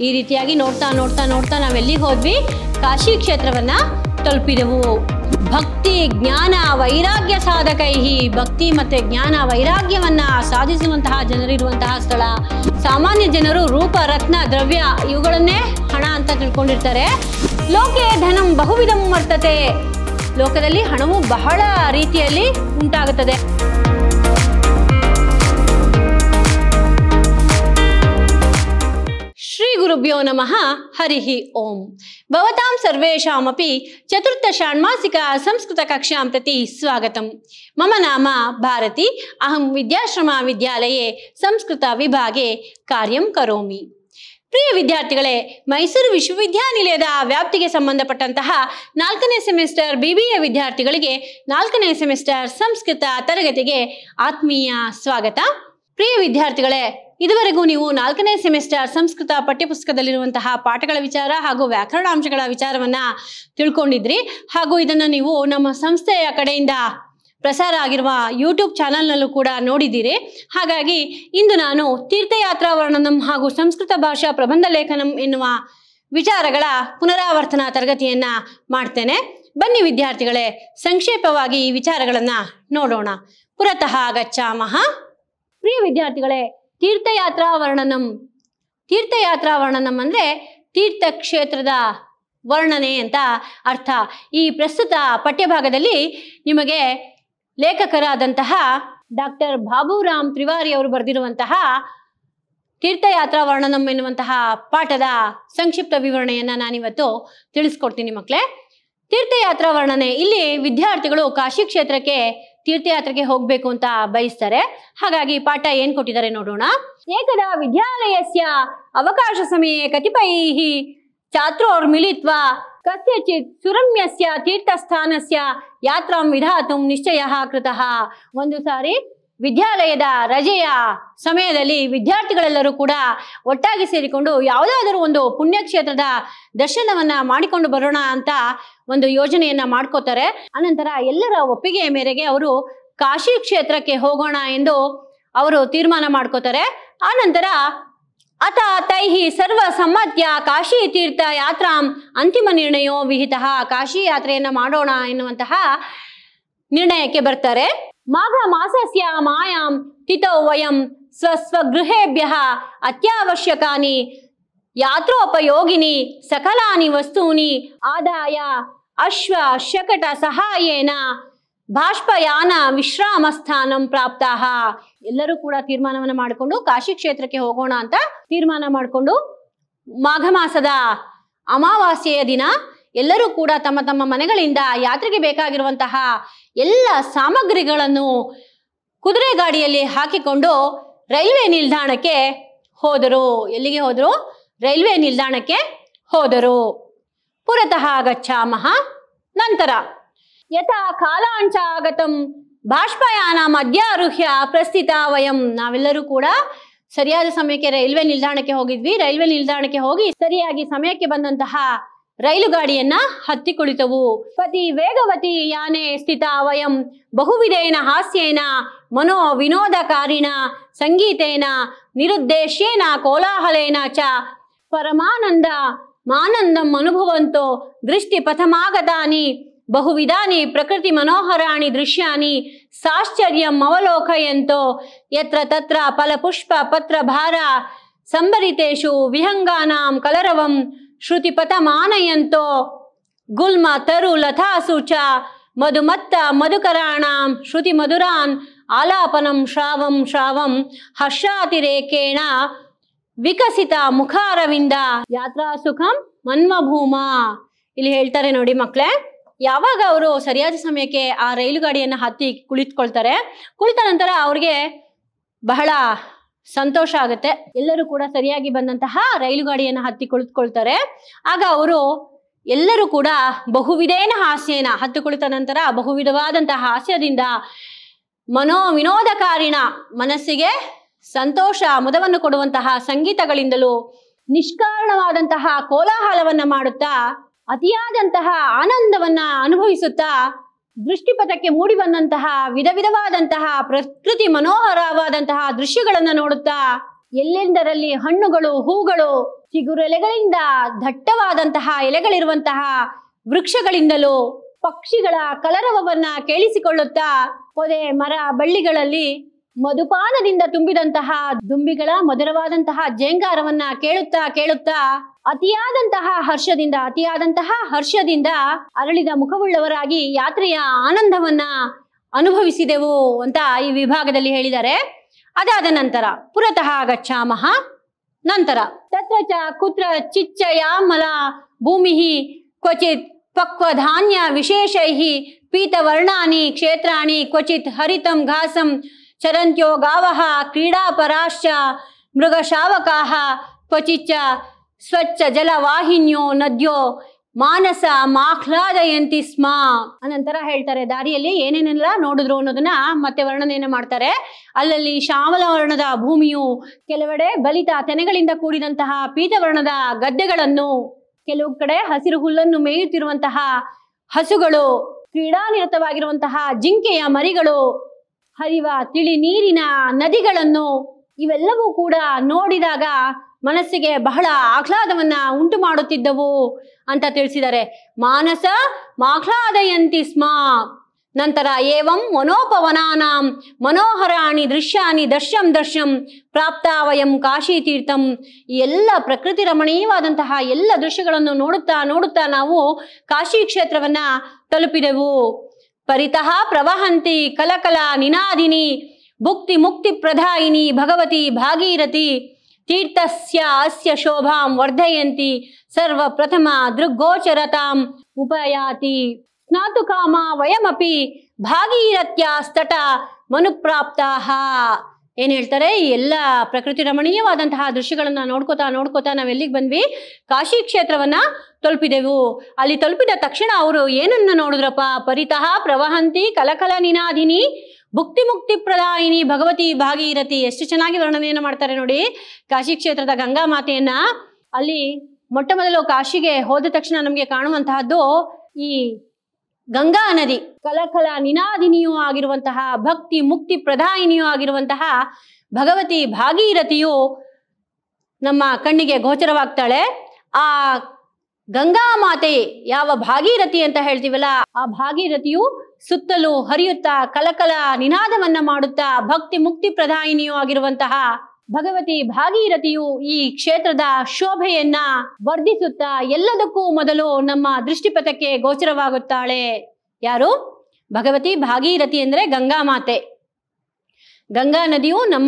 ಈ ರೀತಿಯಾಗಿ ನೋಡ್ತಾ ನೋಡ್ತಾ ನೋಡ್ತಾ ನಾವೆಲ್ಲಿಗೆ ಹೋದ್ವಿ ಕಾಶಿ ಕ್ಷೇತ್ರವನ್ನ ತಲುಪಿದೆವು ಭಕ್ತಿ ಜ್ಞಾನ ವೈರಾಗ್ಯ ಸಾಧಕೈಹಿ ಭಕ್ತಿ ಮತ್ತೆ ಜ್ಞಾನ ವೈರಾಗ್ಯವನ್ನ ಸಾಧಿಸುವಂತಹ ಜನರಿರುವಂತಹ ಸ್ಥಳ ಸಾಮಾನ್ಯ ಜನರು ರೂಪ ರತ್ನ ದ್ರವ್ಯ ಇವುಗಳನ್ನೇ ಹಣ ಅಂತ ತಿಳ್ಕೊಂಡಿರ್ತಾರೆ ಲೋಕೆ ಧನಂ ಬಹುವಿಧಂ ವರ್ತತೆ ಲೋಕದಲ್ಲಿ ಹಣವು ಬಹಳ ರೀತಿಯಲ್ಲಿ ಉಂಟಾಗುತ್ತದೆ ಶ್ರೀ ಗುರುಭ್ಯೋ ನಮಃ ಹರಿಃ ಓಂ ಭವತಾಂ ಸರ್ವೇಷಾಮಪಿ ಚತುರ್ಥ ಷಾಣ್ಮಾಸಿಕ ಸಂಸ್ಕೃತ ಕಕ್ಷಾಂ ಪ್ರತಿ ಸ್ವಾಗತಂ ಮಮ ನಾಮ ಭಾರತಿ ಅಹಂ ವಿದ್ಯಾಶ್ರಮ ವಿದ್ಯಾಲಯೇ ಸಂಸ್ಕೃತ ವಿಭಾಗೆ ಕಾರ್ಯಂ ಕರೋಮಿ ಪ್ರಿಯ ವಿದ್ಯಾರ್ಥಿಗಳೇ ಮೈಸೂರು ವಿಶ್ವವಿದ್ಯಾನಿಲಯದ ವ್ಯಾಪ್ತಿಗೆ ಸಂಬಂಧಪಟ್ಟಂತಹ ನಾಲ್ಕನೇ ಸೆಮಿಸ್ಟರ್ ಬಿ ಬಿ ಎ ವಿದ್ಯಾರ್ಥಿಗಳಿಗೆ ನಾಲ್ಕನೇ ಸೆಮಿಸ್ಟರ್ ಸಂಸ್ಕೃತ ತರಗತಿಗೆ ಆತ್ಮೀಯ ಸ್ವಾಗತ ಪ್ರಿಯ ವಿದ್ಯಾರ್ಥಿಗಳೇ ಇದುವರೆಗೂ ನೀವು ನಾಲ್ಕನೇ ಸೆಮಿಸ್ಟರ್ ಸಂಸ್ಕೃತ ಪಠ್ಯಪುಸ್ತಕದಲ್ಲಿರುವಂತಹ ಪಾಠಗಳ ವಿಚಾರ ಹಾಗೂ ವ್ಯಾಕರಣಾಂಶಗಳ ವಿಚಾರವನ್ನ ತಿಳ್ಕೊಂಡಿದ್ರಿ ಹಾಗೂ ಇದನ್ನು ನೀವು ನಮ್ಮ ಸಂಸ್ಥೆಯ ಕಡೆಯಿಂದ ಪ್ರಸಾರ ಆಗಿರುವ ಯೂಟ್ಯೂಬ್ ಚಾನಲ್ನಲ್ಲೂ ಕೂಡ ನೋಡಿದ್ದೀರಿ ಹಾಗಾಗಿ ಇಂದು ನಾನು ತೀರ್ಥಯಾತ್ರಾ ವರ್ಣನಂ ಹಾಗೂ ಸಂಸ್ಕೃತ ಭಾಷಾ ಪ್ರಬಂಧ ಲೇಖನಂ ಎನ್ನುವ ವಿಚಾರಗಳ ಪುನರಾವರ್ತನಾ ತರಗತಿಯನ್ನ ಮಾಡ್ತೇನೆ ಬನ್ನಿ ವಿದ್ಯಾರ್ಥಿಗಳೇ ಸಂಕ್ಷೇಪವಾಗಿ ಈ ವಿಚಾರಗಳನ್ನ ನೋಡೋಣ ಪುರತಃ ಗಚ್ಚಾಮಹ ಪ್ರಿಯ ವಿದ್ಯಾರ್ಥಿಗಳೇ ತೀರ್ಥಯಾತ್ರಾ ವರ್ಣನಂ ತೀರ್ಥಯಾತ್ರಾ ವರ್ಣನಂ ಅಂದರೆ ತೀರ್ಥಕ್ಷೇತ್ರದ ವರ್ಣನೆ ಅಂತ ಅರ್ಥ ಈ ಪ್ರಸ್ತುತ ಪಠ್ಯಭಾಗದಲ್ಲಿ ನಿಮಗೆ ಲೇಖಕರಾದಂತಹ ಡಾಕ್ಟರ್ ಬಾಬುರಾಮ್ ತ್ರಿವಾರಿ ಅವರು ಬರೆದಿರುವಂತಹ ತೀರ್ಥಯಾತ್ರಾ ವರ್ಣನಂ ಎನ್ನುವಂತಹ ಪಾಠದ ಸಂಕ್ಷಿಪ್ತ ವಿವರಣೆಯನ್ನು ನಾನಿವತ್ತು ತಿಳಿಸ್ಕೊಡ್ತೀನಿ ಮಕ್ಕಳೇ ತೀರ್ಥಯಾತ್ರಾ ವರ್ಣನೆ ಇಲ್ಲಿ ವಿದ್ಯಾರ್ಥಿಗಳು ಕಾಶಿ ಕ್ಷೇತ್ರಕ್ಕೆ ತೀರ್ಥಯಾತ್ರೆಗೆ ಹೋಗ್ಬೇಕು ಅಂತ ಬಯಸ್ತಾರೆ ಹಾಗಾಗಿ ಪಾಠ ಏನ್ ಕೊಟ್ಟಿದ್ದಾರೆ ನೋಡೋಣ ಏಕದ ವಿದ್ಯಾಲಯಸ್ಯ ಅವಕಾಶ ಸಮಯೇ ಕತಿಪಯೈಃ ಛಾತ್ರೋರ್ಮಿಲಿತ್ವಾ ಕಸ್ಯಚಿತ್ ಸುರಮ್ಯಸ್ಯ ತೀರ್ಥಸ್ಥಾನಸ್ಯ ಯಾತ್ರಾಂ ವಿಧಾತುಂ ನಿಶ್ಚಯ ಕೃತಃ ಒಂದು ಸಾರಿ ವಿದ್ಯಾಲಯದ ರಜೆಯ ಸಮಯದಲ್ಲಿ ವಿದ್ಯಾರ್ಥಿಗಳೆಲ್ಲರೂ ಕೂಡ ಒಟ್ಟಾಗಿ ಸೇರಿಕೊಂಡು ಯಾವುದಾದರೂ ಒಂದು ಪುಣ್ಯಕ್ಷೇತ್ರದ ದರ್ಶನವನ್ನ ಮಾಡಿಕೊಂಡು ಬರೋಣ ಅಂತ ಒಂದು ಯೋಜನೆಯನ್ನ ಮಾಡ್ಕೋತಾರೆ ಅನಂತರ ಎಲ್ಲರ ಒಪ್ಪಿಗೆಯ ಮೇರೆಗೆ ಅವರು ಕಾಶಿ ಕ್ಷೇತ್ರಕ್ಕೆ ಹೋಗೋಣ ಎಂದು ಅವರು ತೀರ್ಮಾನ ಮಾಡ್ಕೋತಾರೆ ಆನಂತರ ಅತ ತೈಹಿ ಸರ್ವ ಸಮ್ಮತ್ಯ ಕಾಶಿ ತೀರ್ಥ ಯಾತ್ರಾಂ ಅಂತಿಮ ನಿರ್ಣಯೋ ವಿಹಿತ ಕಾಶಿ ಯಾತ್ರೆಯನ್ನ ಮಾಡೋಣ ಎನ್ನುವಂತಹ ನಿರ್ಣಯಕ್ಕೆ ಬರ್ತಾರೆ ಮಾಘ ಮಾಸಸ್ಯ ಮಾಯಾಂ ತಿಥೌ ವಯಂ ಸ್ವಸ್ವಗೃಹೇಭ್ಯ ಅತ್ಯವಶ್ಯಕಾನಿ ಯಾತ್ರೋಪಯೋಗಿನಿ ಸಕಲಾನಿ ವಸ್ತೂನಿ ಆದಾಯ ಅಶ್ವ ಶಕಟ ಸಹಾಯೇನ ಬಾಷ್ಪಯಾನ ವಿಶ್ರಾಮ ಸ್ಥಾನಂ ಪ್ರಾಪ್ತಾಹ ಎಲ್ಲರೂ ಕೂಡ ತೀರ್ಮಾನವನ್ನು ಮಾಡಿಕೊಂಡು ಕಾಶಿ ಕ್ಷೇತ್ರಕ್ಕೆ ಹೋಗೋಣ ಅಂತ ತೀರ್ಮಾನ ಮಾಡಿಕೊಂಡು ಮಾಘ ಮಾಸದ ಅಮಾವಾಸ್ಯೆಯ ದಿನ ಎಲ್ಲರೂ ಕೂಡ ತಮ್ಮ ತಮ್ಮ ಮನೆಗಳಿಂದ ಯಾತ್ರೆಗೆ ಬೇಕಾಗಿರುವಂತಹ ಎಲ್ಲ ಸಾಮಗ್ರಿಗಳನ್ನು ಕುದುರೆ ಗಾಡಿಯಲ್ಲಿ ಹಾಕಿಕೊಂಡು ರೈಲ್ವೆ ನಿಲ್ದಾಣಕ್ಕೆ ಹೋದರು ಎಲ್ಲಿಗೆ ಹೋದರು ರೈಲ್ವೆ ನಿಲ್ದಾಣಕ್ಕೆ ಹೋದರು ಪುರತಃ ಗಚ್ಚಾಮಹ ನಂತರ ಯಥಾ ಕಾಲಾಂಚ ಆಗತಂ ಬಾಷ್ಪಯಾನ ಮಧ್ಯಾರುಹ್ಯ ಪ್ರಸ್ಥಿತ ವಯಂ ನಾವೆಲ್ಲರೂ ಕೂಡ ಸರಿಯಾದ ಸಮಯಕ್ಕೆ ರೈಲ್ವೆ ನಿಲ್ದಾಣಕ್ಕೆ ಹೋಗಿದ್ವಿ ರೈಲ್ವೆ ನಿಲ್ದಾಣಕ್ಕೆ ಹೋಗಿ ಸರಿಯಾಗಿ ಸಮಯಕ್ಕೆ ಬಂದಂತಹ ರೈಲು ಗಾಡಿಯನ್ನ ಹತ್ತಿ ಕುಳಿತವು ಪತಿ ವೇಗವತಿ ಯಾನೆ ಸ್ಥಿತ ವಯಂ ಬಹುವಿಧೇನ ಹಾಸ್ಯೇನ ಮನೋ ವಿನೋದಕಾರಿಣ ಸಂಗೀತೇನ ನಿರುದ್ದೇಶ್ಯೇನ ಕೋಲಾಹಲೇನ ಚ ಪರಮಾನಂದ ಮಾನಂದಂ ಅನುಭವಂತೋ ದೃಷ್ಟಿ ಪಥಮಾಗತಾನಿ ಬಹುವಿಧಾನಿ ಪ್ರಕೃತಿ ಮನೋಹರಾಣಿ ದೃಶ್ಯಾನಿ ಸಾಶ್ಚರ್ಯಂ ಅವಲೋಕಯಂತೋ ಯತ್ರ ತತ್ರ ಫಲಪುಷ್ಪ ಪತ್ರ ಭಾರ ಸಂಭರಿತೇಷು ವಿಹಂಗಾನಾಂ ಕಲರವಂ ಶ್ರುತಿಪಥಮಾನಯಂತೋ ಗುಲ್ಮ ತರು ಲತಾಸು ಚ ಮಧುಮತ್ತ ಮಧುಕರಾಣಾಂ ಶ್ರುತಿ ಮಧುರಾನ್ ಆಲಾಪನಂ ಶ್ರಾವಂ ಶ್ರಾವಂ ಹರ್ಷಾತಿರೇಕೇಣ ವಿಕಸಿತ ಮುಖಾರವಿಂದ ಯಾತ್ರಾ ಸುಖಂ ಮನ್ಮಭೂಮ ಇಲ್ಲಿ ಹೇಳ್ತಾರೆ ನೋಡಿ ಮಕ್ಕಳೇ ಯಾವಾಗ ಅವರು ಸರಿಯಾದ ಸಮಯಕ್ಕೆ ಆ ರೈಲು ಗಾಡಿಯನ್ನು ಹತ್ತಿ ಕುಳಿತುಕೊಳ್ತಾರೆ ಕುಳಿತ ನಂತರ ಅವ್ರಿಗೆ ಬಹಳ ಸಂತೋಷ ಆಗುತ್ತೆ ಎಲ್ಲರೂ ಕೂಡ ಸರಿಯಾಗಿ ಬಂದಂತಹ ರೈಲು ಗಾಡಿಯನ್ನು ಹತ್ತಿ ಕುಳಿತುಕೊಳ್ತಾರೆ ಆಗ ಅವರು ಎಲ್ಲರೂ ಕೂಡ ಬಹುವಿಧೇನ ಹಾಸ್ಯೇನ ಹತ್ತು ಕುಳಿತ ನಂತರ ಬಹುವಿಧವಾದಂತಹ ಹಾಸ್ಯದಿಂದ ಮನೋ ವಿನೋದಕಾರಿಣ ಮನಸ್ಸಿಗೆ ಸಂತೋಷ ಮುದವನ್ನು ಕೊಡುವಂತಹ ಸಂಗೀತಗಳಿಂದಲೂ ನಿಷ್ಕಾರಣವಾದಂತಹ ಕೋಲಾಹಲವನ್ನ ಮಾಡುತ್ತಾ ಅತಿಯಾದಂತಹ ಆನಂದವನ್ನ ಅನುಭವಿಸುತ್ತಾ ದೃಷ್ಟಿಪಥಕ್ಕೆ ಮೂಡಿ ಬಂದಂತಹ ವಿಧ ವಿಧವಾದಂತಹ ಪ್ರಕೃತಿ ಮನೋಹರವಾದಂತಹ ದೃಶ್ಯಗಳನ್ನ ನೋಡುತ್ತಾ ಎಲ್ಲೆಂದರಲ್ಲಿ ಹಣ್ಣುಗಳು ಹೂಗಳು ಚಿಗುರೆಲೆಗಳಿಂದ ದಟ್ಟವಾದಂತಹ ಎಲೆಗಳಿರುವಂತಹ ವೃಕ್ಷಗಳಿಂದಲೂ ಪಕ್ಷಿಗಳ ಕಲರವವನ್ನ ಕೇಳಿಸಿಕೊಳ್ಳುತ್ತಾ ಪೊದೆ ಮರ ಬಳ್ಳಿಗಳಲ್ಲಿ ಮಧುಪಾನದಿಂದ ತುಂಬಿದಂತಹ ದುಂಬಿಗಳ ಮಧುರವಾದಂತಹ ಜೇಂಗಾರವನ್ನ ಕೇಳುತ್ತಾ ಕೇಳುತ್ತಾ ಅತಿಯಾದಂತಹ ಹರ್ಷದಿಂದ ಅತಿಯಾದಂತಹ ಹರ್ಷದಿಂದ ಅರಳಿದ ಮುಖವುಳ್ಳವರಾಗಿ ಯಾತ್ರೆಯ ಆನಂದವನ್ನ ಅನುಭವಿಸಿದೆವು ಅಂತ ಈ ವಿಭಾಗದಲ್ಲಿ ಹೇಳಿದ್ದಾರೆ ಅದಾದ ನಂತರ ಪುರತಃ ಗಚ್ಚಾಮಹ ನಂತರ ತತ್ರ ಚ ಕುತ್ರ ಚಿಚ್ಚಯಾಮಲ ಭೂಮಿ ಕ್ವಚಿತ್ ಪಕ್ವಧಾನ್ಯ ವಿಶೇಷೈ ಪೀತವರ್ಣಾನಿ ಕ್ಷೇತ್ರಾಣಿ ಕ್ವಚಿತ್ ಹರಿತಂ ಘಾಸಂ ಚರಂತ್ಯೋ ಗಾವಃ ಕ್ರೀಡಾಪರಾಶ್ಚ ಮೃಗಶಾವಕಾಃ ಕ್ವಚಿಚ್ಚ ಸ್ವಚ್ಛ ಜಲವಾಹಿನ್ಯೋ ನದ್ಯೋ ಮಾನಸ ಮಾಹ್ಲಾದಯಂತಿ ಸ್ಮ ಅನಂತರ ಹೇಳ್ತಾರೆ ದಾರಿಯಲ್ಲಿ ಏನೇನೆಲ್ಲ ನೋಡಿದ್ರು ಅನ್ನೋದನ್ನ ಮತ್ತೆ ವರ್ಣನೆಯನ್ನ ಮಾಡ್ತಾರೆ ಅಲ್ಲಲ್ಲಿ ಶ್ಯಾಮಲ ವರ್ಣದ ಭೂಮಿಯು ಕೆಲವೆಡೆ ಬಲಿತ ತೆನೆಗಳಿಂದ ಕೂಡಿದಂತಹ ಪೀತವರ್ಣದ ಗದ್ದೆಗಳನ್ನು ಕೆಲವು ಕಡೆ ಹಸಿರು ಹುಲ್ಲನ್ನು ಮೇಯುತ್ತಿರುವಂತಹ ಹಸುಗಳು ಕ್ರೀಡಾನಿರತವಾಗಿರುವಂತಹ ಜಿಂಕೆಯ ಮರಿಗಳು ಹರಿವ ತಿಳಿ ನೀರಿನ ನದಿಗಳನ್ನು ಇವೆಲ್ಲವೂ ಕೂಡ ನೋಡಿದಾಗ ಮನಸ್ಸಿಗೆ ಬಹಳ ಆಹ್ಲಾದವನ್ನ ಉಂಟು ಮಾಡುತ್ತಿದ್ದವು ಅಂತ ತಿಳಿಸಿದ್ದಾರೆ ಮಾನಸ ಮಾಹ್ಲಾದಯಂತಿ ಸ್ಮ ನಂತರ ಏವಂ ವನೋಪವನಾನಾಂ ಮನೋಹರಾಣಿ ದೃಶ್ಯಾನಿ ದರ್ಶಂ ದರ್ಶಂ ಪ್ರಾಪ್ತಾವಯಂ ಕಾಶಿ ತೀರ್ಥಂ ಈ ಎಲ್ಲ ಪ್ರಕೃತಿ ರಮಣೀಯವಾದಂತಹ ಎಲ್ಲ ದೃಶ್ಯಗಳನ್ನು ನೋಡುತ್ತಾ ನೋಡುತ್ತಾ ನಾವು ಕಾಶಿ ಕ್ಷೇತ್ರವನ್ನ ತಲುಪಿದೆವು ಪರಿತಃ ಪ್ರವಹಂತಿ ಕಲಕಲ ನಿನಾದಿನಿ ಭುಕ್ತಿ ಮುಕ್ತಿ ಪ್ರದಾಯಿನಿ ಭಗವತಿ ಭಾಗೀರಥಿ ತೀರ್ಥಸ್ಯ ಅಸ್ಯ ಶೋಭಾಂ ವರ್ಧಯಂತಿ ಸರ್ವ ಪ್ರಥಮ ದೃಗ್ಗೋಚರತಾಂ ಉಪಯಾತಿ ಸ್ನಾತುಕಾಮ ವಯಮಪಿ ಭಾಗೀರಥ್ಯ ಸ್ತಟ ಮನುಪ್ರಾಪ್ತಾಹ ಏನ್ ಹೇಳ್ತಾರೆ ಈ ಎಲ್ಲ ಪ್ರಕೃತಿ ರಮಣೀಯವಾದಂತಹ ದೃಶ್ಯಗಳನ್ನ ನೋಡ್ಕೋತಾ ನೋಡ್ಕೋತಾ ನಾವೆಲ್ಲಿಗೆ ಬಂದ್ವಿ ಕಾಶಿ ಕ್ಷೇತ್ರವನ್ನ ತಲುಪಿದೆವು ಅಲ್ಲಿ ತಲುಪಿದ ತಕ್ಷಣ ಅವರು ಏನನ್ನ ನೋಡಿದ್ರಪ್ಪ ಪರಿತಃ ಪ್ರವಹಂತಿ ಕಲಕಲ ನಿನಾದಿನಿ ಭುಕ್ತಿ ಮುಕ್ತಿ ಪ್ರದಾಯಿನಿ ಭಗವತಿ ಭಾಗೀರಥಿ ಎಷ್ಟು ಚೆನ್ನಾಗಿ ವರ್ಣನೆಯನ್ನು ಮಾಡ್ತಾರೆ ನೋಡಿ ಕಾಶಿ ಕ್ಷೇತ್ರದ ಗಂಗಾ ಮಾತೆಯನ್ನ ಅಲ್ಲಿ ಮೊಟ್ಟ ಮೊದಲು ಕಾಶಿಗೆ ಹೋದ ತಕ್ಷಣ ನಮಗೆ ಕಾಣುವಂತಹದ್ದು ಈ ಗಂಗಾ ನದಿ ಕಲಕಲ ನಿನಾದಿನಿಯೂ ಆಗಿರುವಂತಹ ಭಕ್ತಿ ಮುಕ್ತಿ ಪ್ರದಾಯಿನಿಯೂ ಆಗಿರುವಂತಹ ಭಗವತಿ ಭಾಗೀರಥಿಯು ನಮ್ಮ ಕಣ್ಣಿಗೆ ಗೋಚರವಾಗ್ತಾಳೆ ಆ ಗಂಗಾ ಮಾತೆ ಯಾವ ಭಾಗೀರಥಿ ಅಂತ ಹೇಳ್ತೀವಲ್ಲ ಆ ಭಾಗೀರಥಿಯು ಸುತ್ತಲೂ ಹರಿಯುತ್ತಾ ಕಲಕಲ ನಿನಾದವನ್ನ ಮಾಡುತ್ತಾ ಭಕ್ತಿ ಮುಕ್ತಿ ಪ್ರದಾಯಿನಿಯೂ ಆಗಿರುವಂತಹ ಭಗವತಿ ಭಾಗೀರಥಿಯು ಈ ಕ್ಷೇತ್ರದ ಶೋಭೆಯನ್ನ ವರ್ಧಿಸುತ್ತಾ ಎಲ್ಲದಕ್ಕೂ ಮೊದಲು ನಮ್ಮ ದೃಷ್ಟಿಪಥಕ್ಕೆ ಗೋಚರವಾಗುತ್ತಾಳೆ ಯಾರು ಭಗವತಿ ಭಾಗೀರಥಿ ಅಂದ್ರೆ ಗಂಗಾ ಮಾತೆ ಗಂಗಾ ನದಿಯು ನಮ್ಮ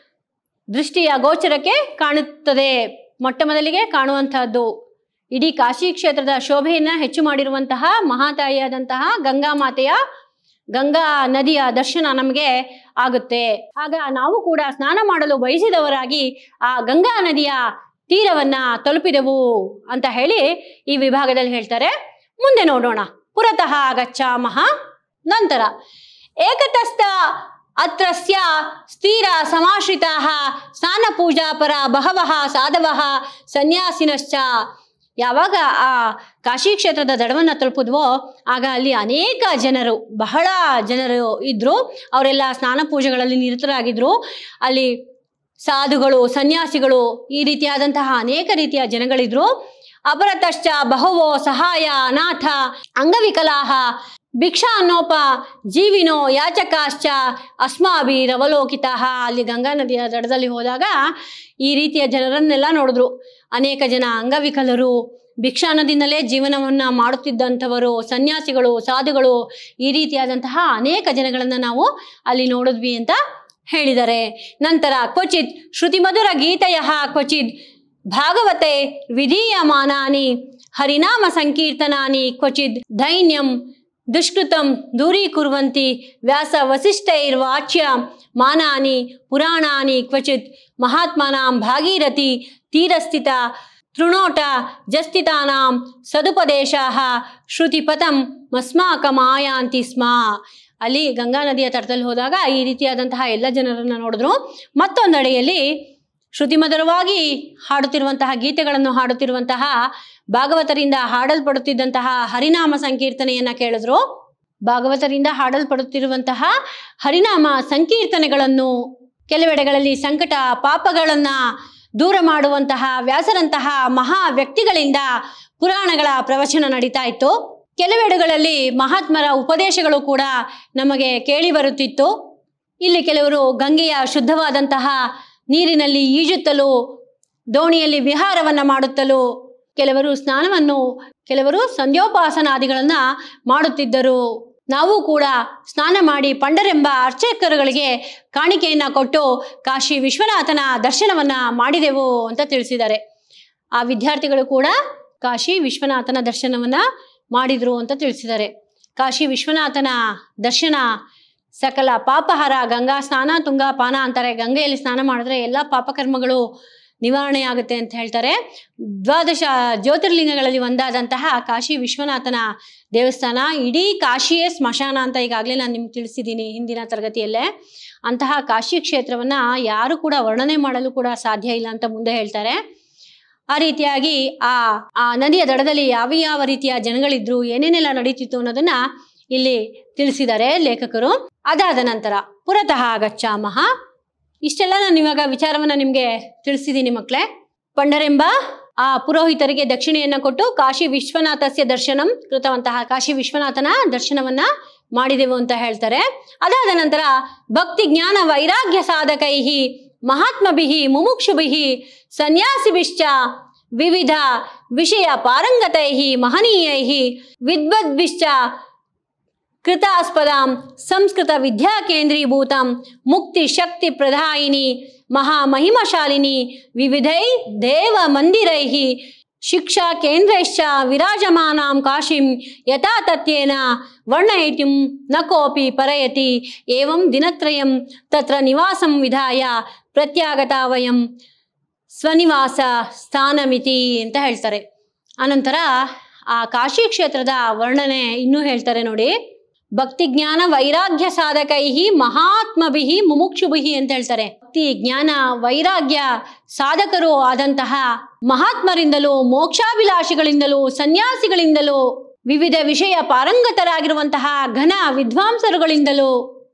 ದೃಷ್ಟಿಯ ಗೋಚರಕ್ಕೆ ಕಾಣುತ್ತದೆ ಮೊಟ್ಟ ಮೊದಲಿಗೆ ಕಾಣುವಂತಹದ್ದು ಇಡೀ ಕಾಶಿ ಕ್ಷೇತ್ರದ ಶೋಭೆಯನ್ನ ಹೆಚ್ಚು ಮಾಡಿರುವಂತಹ ಮಹಾತಾಯಿಯಾದಂತಹ ಗಂಗಾ ಮಾತೆಯ ಗಂಗಾ ನದಿಯ ದರ್ಶನ ನಮಗೆ ಆಗುತ್ತೆ ಆಗ ನಾವು ಕೂಡ ಸ್ನಾನ ಮಾಡಲು ಬಯಸಿದವರಾಗಿ ಆ ಗಂಗಾ ನದಿಯ ತೀರವನ್ನ ತಲುಪಿದೆವು ಅಂತ ಹೇಳಿ ಈ ವಿಭಾಗದಲ್ಲಿ ಹೇಳ್ತಾರೆ ಮುಂದೆ ನೋಡೋಣ ಪುರತಃ ಗಚ್ಚಾಮಹ ನಂತರ ಏಕತಸ್ಥ ಅತ್ರಸ್ಯ ಸ್ಥಿರ ಸಮಾಶ್ರಿತಾಃ ಸ್ನಾನ ಪೂಜಾಪರ ಬಹವಃ ಸಾಧವಃ ಸನ್ಯಾಸಿನಶ್ಚ ಯಾವಾಗ ಆ ಕಾಶಿ ಕ್ಷೇತ್ರದ ದಡವನ್ನು ತಲುಪಿದ್ವೋ ಆಗ ಅಲ್ಲಿ ಅನೇಕ ಜನರು ಬಹಳ ಜನರು ಇದ್ರು ಅವರೆಲ್ಲ ಸ್ನಾನ ಪೂಜೆಗಳಲ್ಲಿ ನಿರತರಾಗಿದ್ರು ಅಲ್ಲಿ ಸಾಧುಗಳು ಸನ್ಯಾಸಿಗಳು ಈ ರೀತಿಯಾದಂತಹ ಅನೇಕ ರೀತಿಯ ಜನಗಳಿದ್ರು ಅಪರತಶ್ಚ ಬಹವೋ ಸಹಾಯ ಅನಾಥ ಅಂಗವಿಕಲಾಹ ಭಿಕ್ಷಾ ಅನ್ನೋಪ ಜೀವಿನೋ ಯಾಚಕಾಶ್ಚ ಅಸ್ಮಾಭಿರವಲೋಕಿತ ಅಲ್ಲಿ ಗಂಗಾ ನದಿಯ ದಡದಲ್ಲಿ ಹೋದಾಗ ಈ ರೀತಿಯ ಜನರನ್ನೆಲ್ಲ ನೋಡಿದ್ರು ಅನೇಕ ಜನ ಅಂಗವಿಕಲರು ಭಿಕ್ಷಾನದಿಂದಲೇ ಜೀವನವನ್ನ ಮಾಡುತ್ತಿದ್ದಂಥವರು ಸನ್ಯಾಸಿಗಳು ಸಾಧುಗಳು ಈ ರೀತಿಯಾದಂತಹ ಅನೇಕ ಜನಗಳನ್ನ ನಾವು ಅಲ್ಲಿ ನೋಡಿದ್ವಿ ಅಂತ ಹೇಳಿದ್ದಾರೆ ನಂತರ ಕ್ವಚಿತ್ ಶ್ರುತಿಮಧುರ ಗೀತೆಯ ಕ್ವಚಿತ್ ಭಾಗವತೆ ವಿಧೀಯಮಾನಾನಿ ಹರಿನಾಮ ಸಂಕೀರ್ತನಾನಿ ಕ್ವಚಿತ್ ದೈನ್ಯಂ ದುಷ್ಕೃತಂ ದೂರೀಕುರ್ವಂತಿ ವ್ಯಾಸ ವಸಿಷ್ಠೈರ್ವಾಚ್ಯ ಮಾನಾನಿ ಪುರಾಣಾನಿ ಕ್ವಚಿತ್ ಮಹಾತ್ಮನಾಂ ಭಾಗೀರಥಿ ತೀರಸ್ಥಿತ ತೃಣೋಟ ಜಸ್ಥಿತಾನಾಂ ಸದುಪದೇಶಾಹ ಶ್ರುತಿಪಥಂ ಮಸ್ಮಾಕಮಾಯಾಂತಿ ಸ್ಮ ಅಲ್ಲಿ ಗಂಗಾ ನದಿಯ ತಟದಲ್ಲಿ ಹೋದಾಗ ಈ ರೀತಿಯಾದಂತಹ ಎಲ್ಲ ಜನರನ್ನ ನೋಡಿದ್ರು ಮತ್ತೊಂದೆಡೆಯಲ್ಲಿ ಶ್ರುತಿಮಧುರವಾಗಿ ಹಾಡುತ್ತಿರುವಂತಹ ಗೀತೆಗಳನ್ನು ಹಾಡುತ್ತಿರುವಂತಹ ಭಾಗವತರಿಂದ ಹಾಡಲ್ಪಡುತ್ತಿದ್ದಂತಹ ಹರಿನಾಮ ಸಂಕೀರ್ತನೆಯನ್ನ ಕೇಳಿದ್ರು ಭಾಗವತರಿಂದ ಹಾಡಲ್ಪಡುತ್ತಿರುವಂತಹ ಹರಿನಾಮ ಸಂಕೀರ್ತನೆಗಳನ್ನು ಕೆಲವೆಡೆಗಳಲ್ಲಿ ಸಂಕಟ ಪಾಪಗಳನ್ನು ದೂರ ಮಾಡುವಂತಹ ವ್ಯಾಸರಂತಹ ಮಹಾ ವ್ಯಕ್ತಿಗಳಿಂದ ಪುರಾಣಗಳ ಪ್ರವಚನ ನಡೀತಾ ಇತ್ತು ಕೆಲವೆಡೆಗಳಲ್ಲಿ ಮಹಾತ್ಮರ ಉಪದೇಶಗಳು ಕೂಡ ನಮಗೆ ಕೇಳಿ ಬರುತ್ತಿತ್ತು ಇಲ್ಲಿ ಕೆಲವರು ಗಂಗೆಯ ಶುದ್ಧವಾದಂತಹ ನೀರಿನಲ್ಲಿ ಈಜುತ್ತಲೂ ದೋಣಿಯಲ್ಲಿ ವಿಹಾರವನ್ನು ಮಾಡುತ್ತಲೂ ಕೆಲವರು ಸ್ನಾನವನ್ನು ಕೆಲವರು ಸಂಧ್ಯೋಪಾಸನಾದಿಗಳನ್ನು ಮಾಡುತ್ತಿದ್ದರು ನಾವು ಕೂಡ ಸ್ನಾನ ಮಾಡಿ ಪಂಡರೆಂಬ ಅರ್ಚಕರುಗಳಿಗೆ ಕಾಣಿಕೆಯನ್ನು ಕೊಟ್ಟು ಕಾಶಿ ವಿಶ್ವನಾಥನ ದರ್ಶನವನ್ನ ಮಾಡಿದೆವು ಅಂತ ತಿಳಿಸಿದ್ದಾರೆ ಆ ವಿದ್ಯಾರ್ಥಿಗಳು ಕೂಡ ಕಾಶಿ ವಿಶ್ವನಾಥನ ದರ್ಶನವನ್ನ ಮಾಡಿದ್ರು ಅಂತ ತಿಳಿಸಿದ್ದಾರೆ ಕಾಶಿ ವಿಶ್ವನಾಥನ ದರ್ಶನ ಸಕಲ ಪಾಪಹಾರ ಗಂಗಾ ಸ್ನಾನ ತುಂಗ ಪಾನ ಅಂತಾರೆ ಗಂಗೆಯಲ್ಲಿ ಸ್ನಾನ ಮಾಡಿದ್ರೆ ಎಲ್ಲ ಪಾಪಕರ್ಮಗಳು ನಿವಾರಣೆ ಆಗುತ್ತೆ ಅಂತ ಹೇಳ್ತಾರೆ ದ್ವಾದಶ ಜ್ಯೋತಿರ್ಲಿಂಗಗಳಲ್ಲಿ ಒಂದಾದಂತಹ ಕಾಶಿ ವಿಶ್ವನಾಥನ ದೇವಸ್ಥಾನ ಇಡೀ ಕಾಶಿಯೇ ಸ್ಮಶಾನ ಅಂತ ಈಗಾಗಲೇ ನಾನು ನಿಮ್ಗೆ ತಿಳಿಸಿದ್ದೀನಿ ಹಿಂದಿನ ತರಗತಿಯಲ್ಲೇ ಅಂತಹ ಕಾಶಿ ಕ್ಷೇತ್ರವನ್ನು ಯಾರು ಕೂಡ ವರ್ಣನೆ ಮಾಡಲು ಕೂಡ ಸಾಧ್ಯ ಇಲ್ಲ ಅಂತ ಮುಂದೆ ಹೇಳ್ತಾರೆ ಆ ರೀತಿಯಾಗಿ ಆ ಆ ನದಿಯ ದಡದಲ್ಲಿ ಯಾವ ಯಾವ ರೀತಿಯ ಜನಗಳಿದ್ರು ಏನೇನೆಲ್ಲ ನಡೀತಿತ್ತು ಅನ್ನೋದನ್ನ ಇಲ್ಲಿ ತಿಳಿಸಿದ್ದಾರೆ ಲೇಖಕರು ಅದಾದ ನಂತರ ಪುರತಃ ಗಚ್ಚಾಮಹ ಇಷ್ಟೆಲ್ಲ ನಾನು ಇವಾಗ ವಿಚಾರವನ್ನ ನಿಮಗೆ ತಿಳಿಸಿದ್ದೀನಿ ಮಕ್ಕಳೇ ಪಂಡರೆಂಬ ಆ ಪುರೋಹಿತರಿಗೆ ದಕ್ಷಿಣೆಯನ್ನ ಕೊಟ್ಟು ಕಾಶಿ ವಿಶ್ವನಾಥಸ್ಯ ದರ್ಶನಂ ಕೃತವಂತಹ ಕಾಶಿ ವಿಶ್ವನಾಥನ ದರ್ಶನವನ್ನ ಮಾಡಿದೆವು ಅಂತ ಹೇಳ್ತಾರೆ ಅದಾದ ನಂತರ ಭಕ್ತಿ ಜ್ಞಾನ ವೈರಾಗ್ಯ ಸಾಧಕೈಹಿ ಮಹಾತ್ಮಭಿಹಿ ಮುಮುಕ್ಷುಭಿಹಿ ಸನ್ಯಾಸಿಭಿಶ್ಚ ವಿವಿಧ ವಿಷಯ ಪಾರಂಗತೈಹಿ ಮಹನೀಯೈಹಿ ವಿದ್ವದ್ಭಿಶ್ಚ ಕೃತಾಸ್ಪದಾಂ ಸಂಸ್ಕೃತ ವಿದ್ಯಾ ಕೇಂದ್ರೀಭೂತಂ ಮುಕ್ತಿ ಶಕ್ತಿ ಪ್ರದಾಯಿನಿ ಮಹಾಮಹಿಮಶಾಲಿನಿ ವಿವಿಧೈ ದೇವ ಮಂದಿರೈಃ ಶಿಕ್ಷಾ ಕೇಂದ್ರೈಶ್ಚ ವಿರಾಜಮಾನಾಂ ಕಾಶಿಂ ಯಥಾ ತತ್ಯೇನ ವರ್ಣಯಿತುಂ ನ ಕೋಪಿ ಪರಯತಿ ಏವಂ ದಿನತ್ರಯಂ ತತ್ರ ನಿವಾಸಂ ವಿಧಾಯ ಪ್ರತ್ಯಾಗತ ವಯಂ ಸ್ವನಿವಾಸ ಸ್ಥಾನಮಿತಿ ಅಂತ ಹೇಳ್ತಾರೆ ಅನಂತರ ಆ ಕಾಶಿ ಕ್ಷೇತ್ರದ ವರ್ಣನೆ ಇನ್ನೂ ಹೇಳ್ತಾರೆ ನೋಡಿ ಭಕ್ತಿ ಜ್ಞಾನ ವೈರಾಗ್ಯ ಸಾಧಕೈಹಿ ಮಹಾತ್ಮಭಿಹಿ ಮುಮುಕ್ಷುಭಿಹಿ ಅಂತ ಹೇಳ್ತಾರೆ ಭಕ್ತಿ ಜ್ಞಾನ ವೈರಾಗ್ಯ ಸಾಧಕರು ಆದಂತಹ ಮಹಾತ್ಮರಿಂದಲೂ ಮೋಕ್ಷಾಭಿಲಾಷಿಗಳಿಂದಲೂ ಸನ್ಯಾಸಿಗಳಿಂದಲೂ ವಿವಿಧ ವಿಷಯ ಪಾರಂಗತರಾಗಿರುವಂತಹ ಘನ ವಿದ್ವಾಂಸರುಗಳಿಂದಲೂ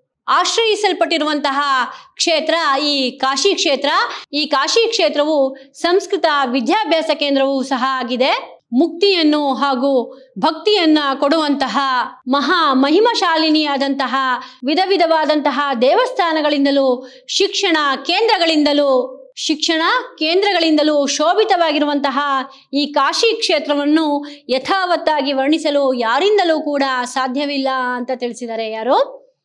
ಆಶ್ರಯಿಸಲ್ಪಟ್ಟಿರುವಂತಹ ಕ್ಷೇತ್ರ ಈ ಕಾಶಿ ಕ್ಷೇತ್ರ ಈ ಕಾಶಿ ಕ್ಷೇತ್ರವು ಸಂಸ್ಕೃತ ವಿದ್ಯಾಭ್ಯಾಸ ಕೇಂದ್ರವೂ ಸಹ ಆಗಿದೆ ಮುಕ್ತಿಯನ್ನು ಹಾಗೂ ಭಕ್ತಿಯನ್ನ ಕೊಡುವಂತಹ ಮಹಾ ಮಹಿಮಶಾಲಿನಿಯಾದಂತಹ ವಿಧ ವಿಧವಾದಂತಹ ದೇವಸ್ಥಾನಗಳಿಂದಲೂ ಶಿಕ್ಷಣ ಕೇಂದ್ರಗಳಿಂದಲೂ ಶಿಕ್ಷಣ ಕೇಂದ್ರಗಳಿಂದಲೂ ಶೋಭಿತವಾಗಿರುವಂತಹ ಈ ಕಾಶಿ ಕ್ಷೇತ್ರವನ್ನು ಯಥಾವತ್ತಾಗಿ ವರ್ಣಿಸಲು ಯಾರಿಂದಲೂ ಕೂಡ ಸಾಧ್ಯವಿಲ್ಲ ಅಂತ ತಿಳಿಸಿದ್ದಾರೆ ಯಾರು